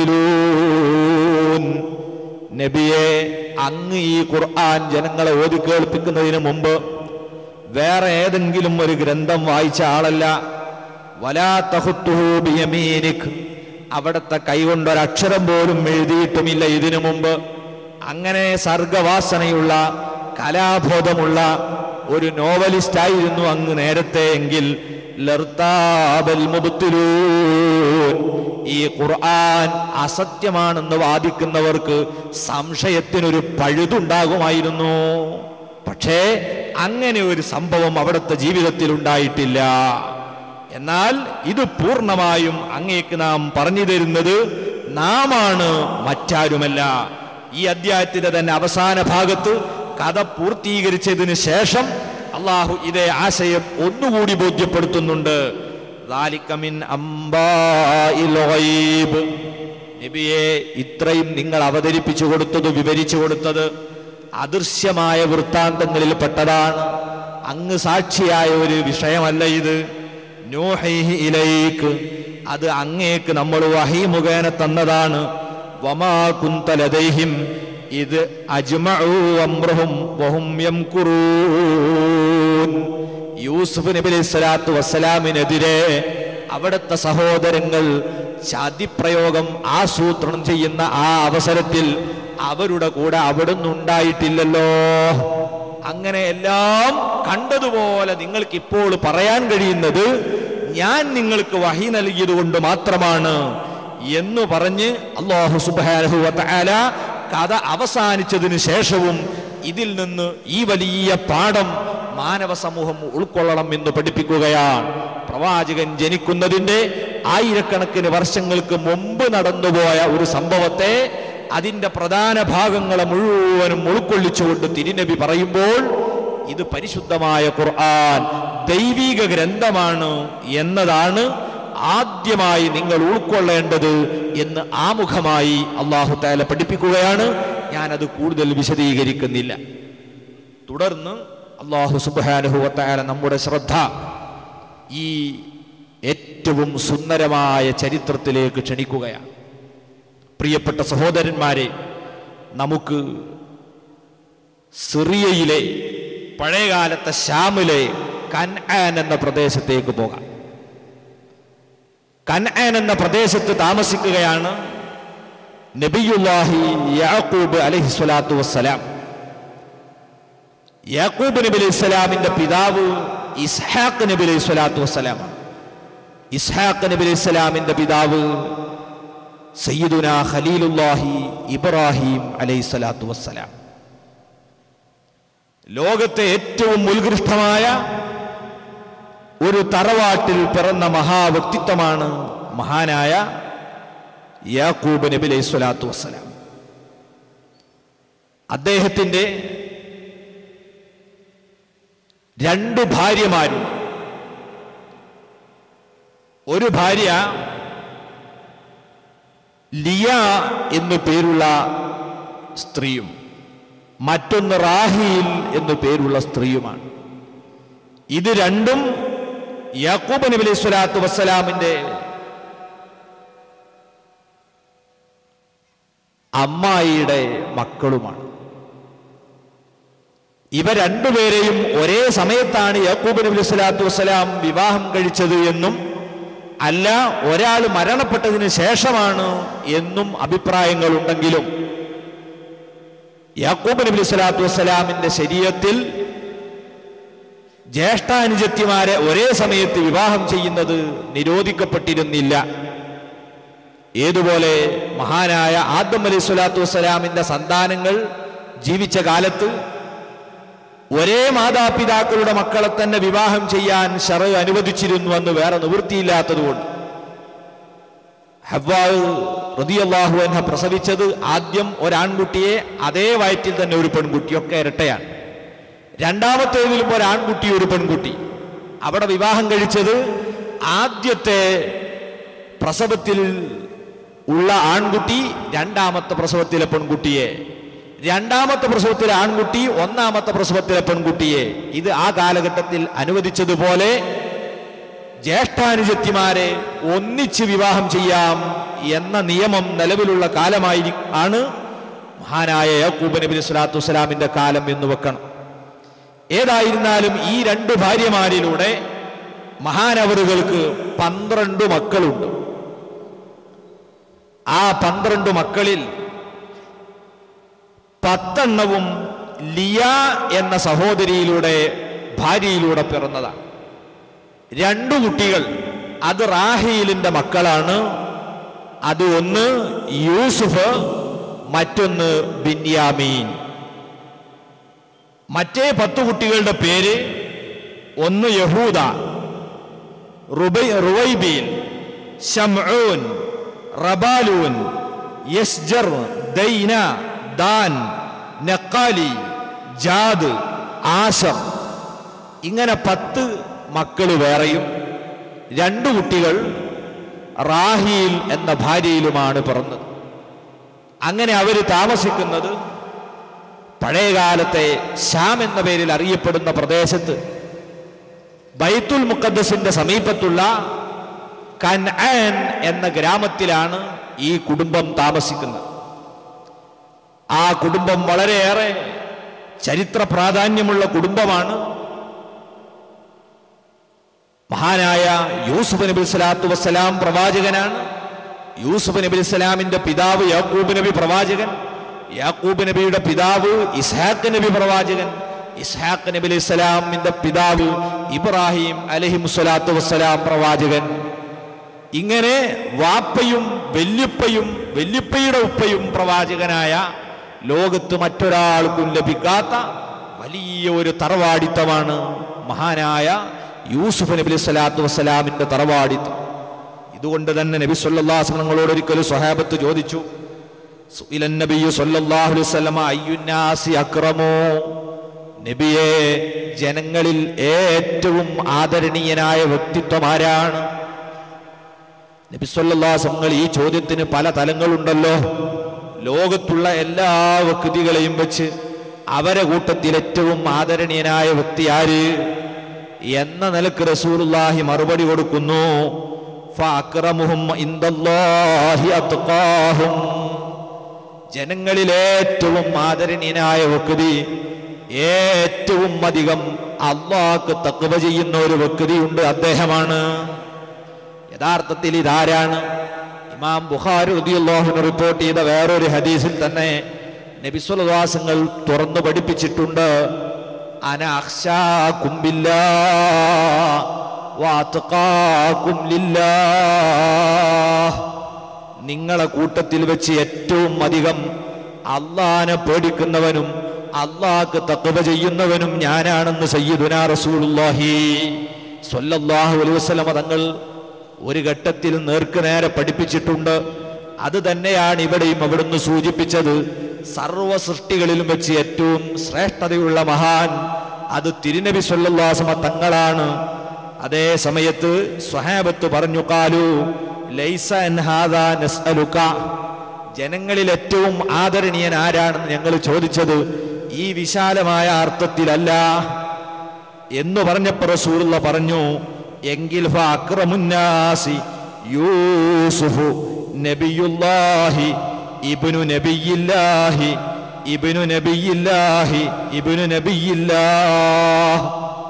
മുബ്തിലൂൻ നബിയെ അങ്ങ് ഈ ഖുർആൻ ജനങ്ങളെ ഓതി കേൾപ്പിക്കുന്നതിന് മുമ്പ് വേറെ ഏതെങ്കിലും ഒരു ഗ്രന്ഥം വായിച്ച ആളല്ല വലാ തഖുത്തുഹു ബിയമീനിക് അവിടുത്തെ കൈകൊണ്ടൊരക്ഷരം പോലും എഴുതിയിട്ടുമില്ല ഇതിനു മുമ്പ് അങ്ങനെ സർഗവാസനയുള്ള കലാബോധമുള്ള ഒരു നോവലിസ്റ്റ് ആയിരുന്നു അങ്ങ് നേരത്തെ എങ്കിൽ ലർത്താബൽ മുബ്തിലൂൻ. ഈ ഖുർആൻ അസത്യമാണെന്ന് വാദിക്കുന്നവർക്ക് സംശയത്തിനൊരു പഴുതുണ്ടാകുമായിരുന്നു പക്ഷേ അങ്ങനെ ഒരു സംഭവം അവിടുത്തെ ജീവിതത്തിൽ ഉണ്ടായിട്ടില്ല എന്നാൽ ഇത് പൂർണ്ണമായും അങ്ങേക്ക് നാം പറഞ്ഞു തരുന്നത് നാമാണ് മറ്റാരുമല്ല ഈ അധ്യായത്തിന്റെ തന്നെ അവസാന ഭാഗത്ത് കഥ പൂർത്തീകരിച്ചതിന് ശേഷം അള്ളാഹു ഇതേ ആശയം ഒന്നുകൂടി ബോധ്യപ്പെടുത്തുന്നുണ്ട് ذَلِكَ مِنْ أَنْبَاءِ الْغَيْبِ. നബിയെ ഇത്രയും നിങ്ങൾ അവതരിപ്പിച്ചു കൊടുത്തത് വിവരിച്ചു കൊടുത്തത് അദൃശ്യമായ വൃത്താന്തങ്ങളിൽ പെട്ടതാണ് അങ്ങ് സാക്ഷിയായ ഒരു വിഷയമല്ല ഇത് നൂഹൈഹി ഇലൈക്ക് അത് അങ്ങേക്ക് നമ്മൾ വഹി മുഖേന തന്നതാണ് വമാ കുന്ത ലദൈഹിം ഇത് അജ്മഉ അംറഹും വഹും യംകുറൂൻ യൂസുഫ് നബി അലൈഹി സ്വലാത്തു വസ്സലാമിനെതിരെ അവിടുത്തെ സഹോദരങ്ങൾ ചതിപ്രയോഗം ആസൂത്രണം ചെയ്യുന്ന ആ അവസരത്തിൽ അവരുടെ കൂടെ അവിടുന്ന് ഉണ്ടായിട്ടില്ലല്ലോ അങ്ങനെ എല്ലാം കണ്ടതുപോലെ നിങ്ങൾക്ക് ഇപ്പോൾ പറയാൻ കഴിയുന്നത് ഞാൻ നിങ്ങൾക്ക് വഹി നൽകിയത് കൊണ്ട് മാത്രമാണ് എന്ന് പറഞ്ഞ് അള്ളാഹു സുബ്ഹാനഹു വ തആല കഥ അവസാനിച്ചതിന് ശേഷവും ഇതിൽ നിന്ന് ഈ വലിയ പാഠം മാനവ സമൂഹം ഉൾക്കൊള്ളണം എന്ന് പഠിപ്പിക്കുകയാണ് പ്രവാചകൻ ജനിക്കുന്നതിന്റെ ആയിരക്കണക്കിന് വർഷങ്ങൾക്ക് മുമ്പ് നടന്നുപോയ ഒരു സംഭവത്തെ അതിന്റെ പ്രധാന ഭാഗങ്ങളെ മുഴുവനും ഉൾക്കൊള്ളിച്ചുകൊണ്ട് തിരുനബി പറയുമ്പോൾ ഇത് പരിശുദ്ധമായ ഖുർആൻ ദൈവിക ഗ്രന്ഥമാണ് എന്നതാണ് ആദ്യമായി നിങ്ങൾ ഉൾക്കൊള്ളേണ്ടത് എന്ന് ആമുഖമായി അള്ളാഹു താല പഠിപ്പിക്കുകയാണ് ഞാനത് കൂടുതൽ വിശദീകരിക്കുന്നില്ല തുടർന്ന് അള്ളാഹു സുബാനുഹുവത്തായ നമ്മുടെ ശ്രദ്ധ ഈ ഏറ്റവും സുന്ദരമായ ചരിത്രത്തിലേക്ക് ക്ഷണിക്കുകയാണ് പ്രിയപ്പെട്ട സഹോദരന്മാരെ നമുക്ക് സിറിയയിലെ പഴയകാലത്തെ ഷാമിലെ കൻആൻ എന്ന പ്രദേശത്തേക്ക് പോകാം കൻആൻ എന്ന പ്രദേശത്ത് താമസിക്കുകയാണ് നബിയുല്ലാഹി യാക്കൂബ് അലൈഹി സ്വലാത്തു വസ്സലാം യാക്കൂബ് നബി അലൈഹി സ്വലാമിന്റെ പിതാവ് ഇസ്ഹാഖ് നബി അലൈഹി സ്വലാത്തു വസ്സലാമാണ് ഇസ്ഹാഖ് നബി അലൈഹി സ്വലാമിന്റെ പിതാവ് സയ്യിദുന ഖലീലുല്ലാഹി ഇബ്രാഹിം അലൈഹി സ്വലാത്തു വസ്സലാം ലോകത്തെ ഏറ്റവും ഉത്കൃഷ്ടമായ ഒരു തറവാട്ടിൽ പിറന്ന മഹാവ്യക്തിത്വമാണ് മഹാനായ യാക്കൂബ് നബി അലൈഹി സ്വലാത്തു വസ്സലാം അദ്ദേഹത്തിന്റെ രണ്ട് ഭാര്യമാരും ഒരു ഭാര്യ ലിയ എന്നു പേരുള്ള സ്ത്രീയും മറ്റൊന്ന് റാഹീൽ എന്നു പേരുള്ള സ്ത്രീയുമാണ് ഇത് രണ്ടും യാക്കൂബ് നബി അലൈഹി സ്വലാത്തു വസ്സലാമിന്റെ അമ്മായിയുടെ മക്കളുമാണ് ഇവ രണ്ടുപേരെയും ഒരേ സമയത്താണ് യാക്കൂബ് നബി അലൈഹി സ്വലാത്തു വസ്സലാം വിവാഹം കഴിച്ചത് എന്നും അല്ല ഒരാൾ മരണപ്പെട്ടതിന് ശേഷമാണ് എന്നും അഭിപ്രായങ്ങളുണ്ടെങ്കിലും യാക്കൂബ് നബി അലൈഹി സ്വലാത്തു വസ്സലാമിന്റെ ശരീരത്തിൽ ജ്യേഷ്ഠാനുജത്യമാരെ ഒരേ സമയത്ത് വിവാഹം ചെയ്യുന്നത് നിരോധിക്കപ്പെട്ടിരുന്നില്ല ഏതുപോലെ മഹാനായ ആദം അലൈഹി സ്വലാത്തു വസ്സലാമിന്റെ സന്താനങ്ങൾ ജീവിച്ച കാലത്ത് ഒരേ മാതാപിതാക്കളുടെ മക്കളെ തന്നെ വിവാഹം ചെയ്യാൻ ഷറ അനുവദിച്ചിരുന്നു എന്ന് വേറെ നിവൃത്തിയില്ലാത്തതുകൊണ്ട് ഹവ്വാവ് റതിയല്ലാഹു എന്ന പ്രസവിച്ചത് ആദ്യം ഒരാൺകുട്ടിയെ അതേ വയറ്റിൽ തന്നെ ഒരു പെൺകുട്ടി ഒക്കെ ഇരട്ടയാണ് രണ്ടാമത്തേതിലും ഒരാൺകുട്ടി ഒരു പെൺകുട്ടി അവിടെ വിവാഹം കഴിച്ചത് ആദ്യത്തെ പ്രസവത്തിൽ ഉള്ള ആൺകുട്ടി രണ്ടാമത്തെ പ്രസവത്തിലെ പെൺകുട്ടിയെ രണ്ടാമത്തെ പ്രസവത്തിലെ ആൺകുട്ടി ഒന്നാമത്തെ പ്രസവത്തിലെ പെൺകുട്ടിയെ ഇത് ആ കാലഘട്ടത്തിൽ അനുവദിച്ചതുപോലെ ജ്യേഷ്ഠാനുജത്തിമാരെ ഒന്നിച്ച് വിവാഹം ചെയ്യാം എന്ന നിയമം നിലവിലുള്ള കാലമായി ആണ് മഹാനായ യാക്കൂബ് നബി സ്വലാത്തു വസ്സലാമിന്റെ കാലം എന്ന് വെക്കണം ഏതായിരുന്നാലും ഈ രണ്ട് ഭാര്യമാരിലൂടെ മഹാനവറുകൾക്ക് പന്ത്രണ്ട് മക്കളുണ്ട് ആ പന്ത്രണ്ട് മക്കളിൽ പത്തെണ്ണവും ലിയ എന്ന സഹോദരിയിലൂടെ ഭാര്യയിലൂടെ പിറന്നതാണ് രണ്ടു കുട്ടികൾ അത് റാഹീലിന്റെ മക്കളാണ് അത് ഒന്ന് യൂസുഫ് മറ്റൊന്ന് ബിന്യാമീൻ മറ്റേ പത്ത് കുട്ടികളുടെ പേര് ഒന്ന് യഹൂദ റുബൈ റുവൈബീൻ ഷംഊൻ റബാലൂൻ യസ്ജർ ദൈന ദാൻ നക്കാലി ജാദ് ആശർ ഇങ്ങനെ പത്ത് മക്കൾ വേറെയും രണ്ടു കുട്ടികൾ റാഹീൽ എന്ന ഭാര്യയിലുമാണ് പിറന്നത് അങ്ങനെ അവർ താമസിക്കുന്നത് പഴയകാലത്തെ ശ്യാം എന്ന പേരിൽ അറിയപ്പെടുന്ന പ്രദേശത്ത് ബൈത്തുൽ മുക്കദ്ദസിന്റെ സമീപത്തുള്ള കൻആൻ എന്ന ഗ്രാമത്തിലാണ് ഈ കുടുംബം താമസിക്കുന്നത് ആ കുടുംബം വളരെയേറെ ചരിത്ര പ്രാധാന്യമുള്ള കുടുംബമാണ് മഹാനായ യൂസുഫ് നബി സ്വലാത്തു വസ്സലാം പ്രവാചകനാണ് യൂസുഫ് നബി ഇസ്ലാമിന്റെ പിതാവ് യാക്കൂബ് നബി പ്രവാചകൻ യാക്കൂബ് നബിയുടെ പിതാവ് ഇസ്ഹാഖ് നബി പ്രവാചകൻ ഇസ്ഹാഖ് നബി അലൈഹി സ്വലാമിന്റെ പിതാവ് ഇബ്രാഹിം അലഹി സ്വലാത്തു വസ്സലാം പ്രവാചകൻ ഇങ്ങനെ വാപ്പയും വല്യുപ്പയും വല്യുപ്പയുടെ ഉപ്പയും പ്രവാചകനായ ലോകത്ത് മറ്റൊരാൾക്കും ലഭിക്കാത്ത വലിയ ഒരു തറവാടിത്തമാണ് മഹാനായ യൂസുഫ് നബി അലൈഹി സ്വലാത്തു വസ്സലാമിന്റെ തറവാടിത്തം ഇതുകൊണ്ട് തന്നെ നബി സല്ലാസ്ലങ്ങളോട് ഒരിക്കലും സ്വഹാബത്ത് ചോദിച്ചു സുഇലൻ നബിയു സല്ലല്ലാഹു അലൈഹി വസല്ലമ അയ്യുന്നാസി അക്രമോ നബിയെ ജനങ്ങളിൽ ഏറ്റവും ആദരണീയനായ വ്യക്തിത്വം ആരാണ് നബി സല്ലല്ലാഹു ഈ ചോദ്യത്തിന് പല തലങ്ങളുണ്ടല്ലോ ലോകത്തുള്ള എല്ലാ വ്യക്തികളെയും വെച്ച് അവരെ കൂട്ടത്തിൽ ഏറ്റവും ആദരണീയനായ വ്യക്തി ആര് എന്ന നിലക്ക് റസൂലുള്ളാഹി മറുപടി കൊടുക്കുന്നു ഫഅക്രമുഹും ഇൻദല്ലാഹി അത്ഖാഹും ജനങ്ങളിൽ ഏറ്റവും ആദരണീയനായ വ്യക്തി ഏറ്റവും അധികം അള്ളാഹ്ക്ക് തക്കവ ചെയ്യുന്ന ഒരു വ്യക്തിയുണ്ട് അദ്ദേഹമാണ് യഥാർത്ഥത്തിൽ ഇതാരാണ് ഇമാം ബുഖാരി റളിയല്ലാഹു റിപ്പോർട്ട് ചെയ്ത വേറൊരു ഹദീസിൽ തന്നെ നബിസ്വലവാസങ്ങൾ തുറന്നു പഠിപ്പിച്ചിട്ടുണ്ട് അന അഖ്ശാകും ബില്ലാ വഅത്ഖാകും ലില്ലാഹ് നിങ്ങളെ കൂട്ടത്തിൽ വെച്ച് ഏറ്റവും അധികം അള്ളാനെ പേടിക്കുന്നവനും അള്ളാഹ്ക്ക് തക്കവ ചെയ്യുന്നവനും ഞാനാണെന്ന് സയ്യിദുനാ റസൂലുള്ളാഹി സ്വല്ലല്ലാഹു അലൈഹി വസല്ലമ തങ്ങൾ ഒരു ഘട്ടത്തിൽ നേർക്ക് നേരെ പഠിപ്പിച്ചിട്ടുണ്ട് അത് തന്നെയാണ് ഇവിടെയും അവിടുന്ന് സൂചിപ്പിച്ചത് സർവ സൃഷ്ടികളിലും വെച്ച് ഏറ്റവും ശ്രേഷ്ഠതയുള്ള മഹാൻ അത് തിരുനബി സ്വല്ലല്ലാഹു തങ്ങളാണ് അതേ സമയത്ത് സ്വഹാബത്ത് പറഞ്ഞു കാലു ലൈസ അൻ ഹാദാ നസ്അലുക ജനങ്ങളിൽ ഏറ്റവും ആദരണീയൻ ആരാണെന്ന് ഞങ്ങൾ ചോദിച്ചത് ഈ വിശാലമായ അർത്ഥത്തിലല്ല എന്ന് പറഞ്ഞപ്പോ റസൂലുള്ള പറഞ്ഞു എങ്കിൽ ഫ അക്രമുന്നാസി യൂസുഫു നബിയുല്ലാഹി ഇബ്നു നബിയില്ലാഹി ഇബ്നു നബിയില്ലാഹി ഇബ്നു നബിയില്ലാഹ്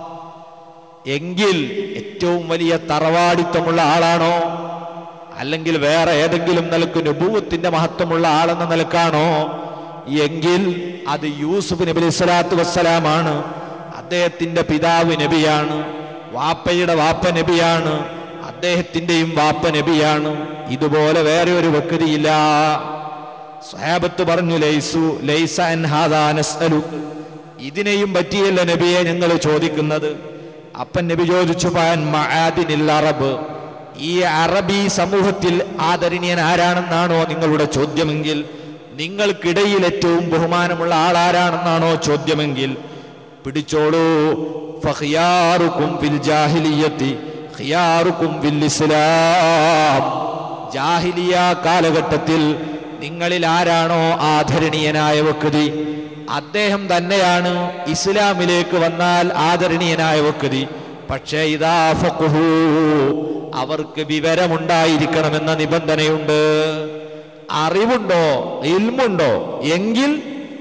എങ്കിൽ ഏറ്റവും വലിയ തറവാടിത്തമുള്ള ആളാണോ അല്ലെങ്കിൽ വേറെ ഏതെങ്കിലും നിലക്ക് നുപൂവത്തിന്റെ മഹത്വമുള്ള ആളെന്ന നിലക്കാണോ എങ്കിൽ അത് യൂസുഫ് നബി അലൈഹി സ്വലാത്തു വസ്സലാമാണ് അദ്ദേഹത്തിന്റെ പിതാവ് നബിയാണ് വാപ്പയുടെ വാപ്പ നബിയാണ് അദ്ദേഹത്തിന്റെയും വാപ്പ നബിയാണ് ഇതുപോലെ വേറെ ഒരു വ്യക്തിയില്ല സ്വഹാബത്ത് പറഞ്ഞു ലൈസു ലൈസ അൻ ഹാദാ നസ്അലു ഇതിനെയും പറ്റിയല്ല നബിയെ ഞങ്ങൾ ചോദിക്കുന്നത് അപ്പൻ നബി ചോദിച്ചു പാൻ മആദിനിൽ അറബ് ഈ അറബി സമൂഹത്തിൽ ആദരണീയൻ ആരാണെന്നാണോ നിങ്ങളുടെ ചോദ്യമെങ്കിൽ നിങ്ങൾക്കിടയിൽ ഏറ്റവും ബഹുമാനമുള്ള ആളാരാണെന്നാണോ ചോദ്യമെങ്കിൽ പിടിച്ചോളൂ ഫഖിയാറുക്കും ഫിൽ ജാഹിലിയത്തി ഖിയാറുക്കും ഫിൽ ഇസ്ലാം ജാഹിലിയ കാലഘട്ടത്തിൽ നിങ്ങളിൽ ആരാണോ ആദരണീയനായ വ്യക്തി അദ്ദേഹം തന്നെയാണ് ഇസ്ലാമിലേക്ക് വന്നാൽ ആദരണീയനായ വ്യക്തി പക്ഷേ ഇതാ ഫഖ്ഹു അവർക്ക് വിവരമുണ്ടായിരിക്കണമെന്ന നിബന്ധനയുണ്ട് അറിവുണ്ടോ ഇൽമുണ്ടോ എങ്കിൽ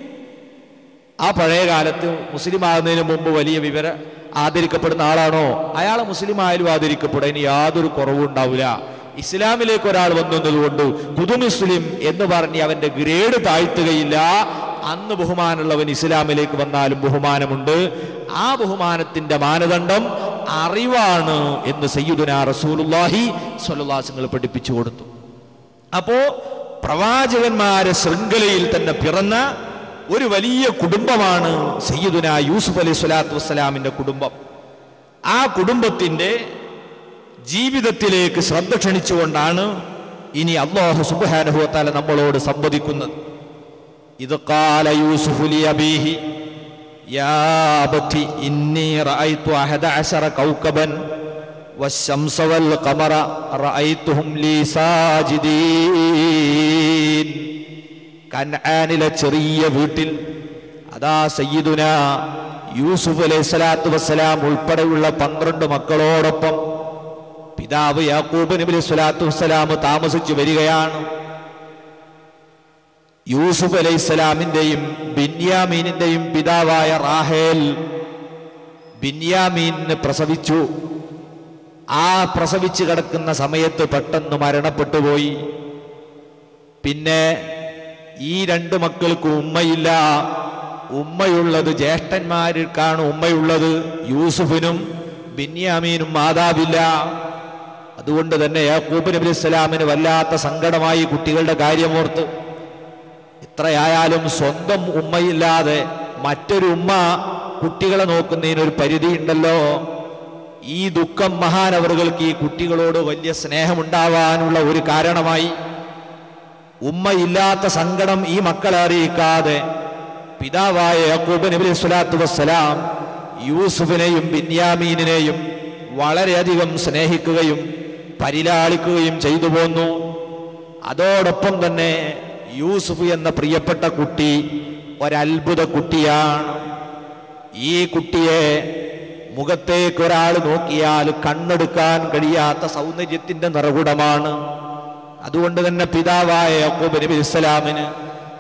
ആ പഴയ കാലത്ത് മുസ്ലിം ആകുന്നതിന് മുമ്പ് വലിയ വിവര ആദരിക്കപ്പെടുന്ന ആളാണോ അയാൾ മുസ്ലിം ആയാലും ആദരിക്കപ്പെടും ഇനി യാതൊരു കുറവും ഉണ്ടാവില്ല ഇസ്ലാമിലേക്ക് ഒരാൾ വന്നതുകൊണ്ട് പുതു മുസ്ലിം എന്ന് പറഞ്ഞ് അവന്റെ ഗ്രേഡ് താഴ്ത്തുകയില്ല അന്ന് ബഹുമാനമുള്ളവൻ ഇസ്ലാമിലേക്ക് വന്നാലും ബഹുമാനമുണ്ട് ആ ബഹുമാനത്തിന്റെ മാനദണ്ഡം അറിവാണ് എന്ന് സയ്യിദുന റസൂലുള്ളാഹി സ്വല്ലല്ലാഹുങ്ങൾ പഠിപ്പിച്ചു കൊടുത്തു അപ്പോ പ്രവാചകന്മാരെ ശൃംഖലയിൽ തന്നെ പിറന്ന ഒരു വലിയ കുടുംബമാണ് സയ്യിദുന യൂസുഫ് അലൈഹി സ്വലാത്തു വസ്സലാമിന്റെ കുടുംബം ആ കുടുംബത്തിന്റെ ജീവിതത്തിലേക്ക് ശ്രദ്ധ ക്ഷണിച്ചുകൊണ്ടാണ് ഇനി അള്ളാഹു സുബാനുഭവത്താല നമ്മളോട് സംവദിക്കുന്നത് ഇത് കാല യൂസുഫ് ലി അബീഹി യാ അബത്തി ഇന്നി റഅയ്തു അഹദ അശറ കൗകബൻ والشمس والقمر رأيتهم لي ساجدين കൻആനിലെ ചെറിയ വീട്ടിൽ അതാ സയ്യിദുന യൂസുഫ് അലൈഹി സ്വലാത്തു വസ്സലാം ഉൾപ്പെടെയുള്ള പന്ത്രണ്ട് മക്കളോടൊപ്പം പിതാവ് യാക്കൂബ് നബി അലൈഹി സ്വലാത്തു വസ്സലാം താമസിച്ചു വരികയാണ് യൂസുഫ് അലൈഹി സ്വലാമിന്റെയും ബിന്യാമീനിന്റെയും പിതാവായ റാഹേൽ ബിന്യാമീനിനെ പ്രസവിച്ചു ആ പ്രസവിച്ച് കിടക്കുന്ന സമയത്ത് പെട്ടെന്ന് മരണപ്പെട്ടു പോയി പിന്നെ ഈ രണ്ട് മക്കൾക്ക് ഉമ്മയില്ല ഉമ്മയുള്ളത് ജ്യേഷ്ഠന്മാർക്കാണ് ഉമ്മയുള്ളത് യൂസുഫിനും ബിന്യാമീനും മാതാവില്ല അതുകൊണ്ട് തന്നെ യാക്കൂബ് നബി ഇസ്ലാമിന് വല്ലാത്ത സങ്കടമായി കുട്ടികളുടെ കാര്യമോർത്ത് എത്രയായാലും സ്വന്തം ഉമ്മയില്ലാതെ മറ്റൊരു ഉമ്മ കുട്ടികളെ നോക്കുന്നതിനൊരു പരിധിയുണ്ടല്ലോ ഈ ദുഃഖം മഹാനവറുകൾക്ക് ഈ കുട്ടികളോട് വലിയ സ്നേഹമുണ്ടാവാനുള്ള ഒരു കാരണമായി ഉമ്മയില്ലാത്ത സങ്കടം ഈ മക്കളെ അറിയിക്കാതെ പിതാവായ യാക്കൂബ് നബി അലൈഹി സ്വലാത്തു വസ്സലാം യൂസുഫിനെയും ബിന്യാമീനിനെയും വളരെയധികം സ്നേഹിക്കുകയും പരിലാളിക്കുകയും ചെയ്തു പോന്നു അതോടൊപ്പം തന്നെ യൂസുഫ് എന്ന പ്രിയപ്പെട്ട കുട്ടി ഒരത്ഭുത കുട്ടിയാണ് ഈ കുട്ടിയെ മുഖത്തേക്ക് ഒരാൾ നോക്കിയാൽ കണ്ണെടുക്കാൻ കഴിയാത്ത സൗന്ദര്യത്തിന്റെ നിറകുടമാണ് അതുകൊണ്ട് തന്നെ പിതാവായ യാക്കൂബ് നബി ഇസ്ലാമിന്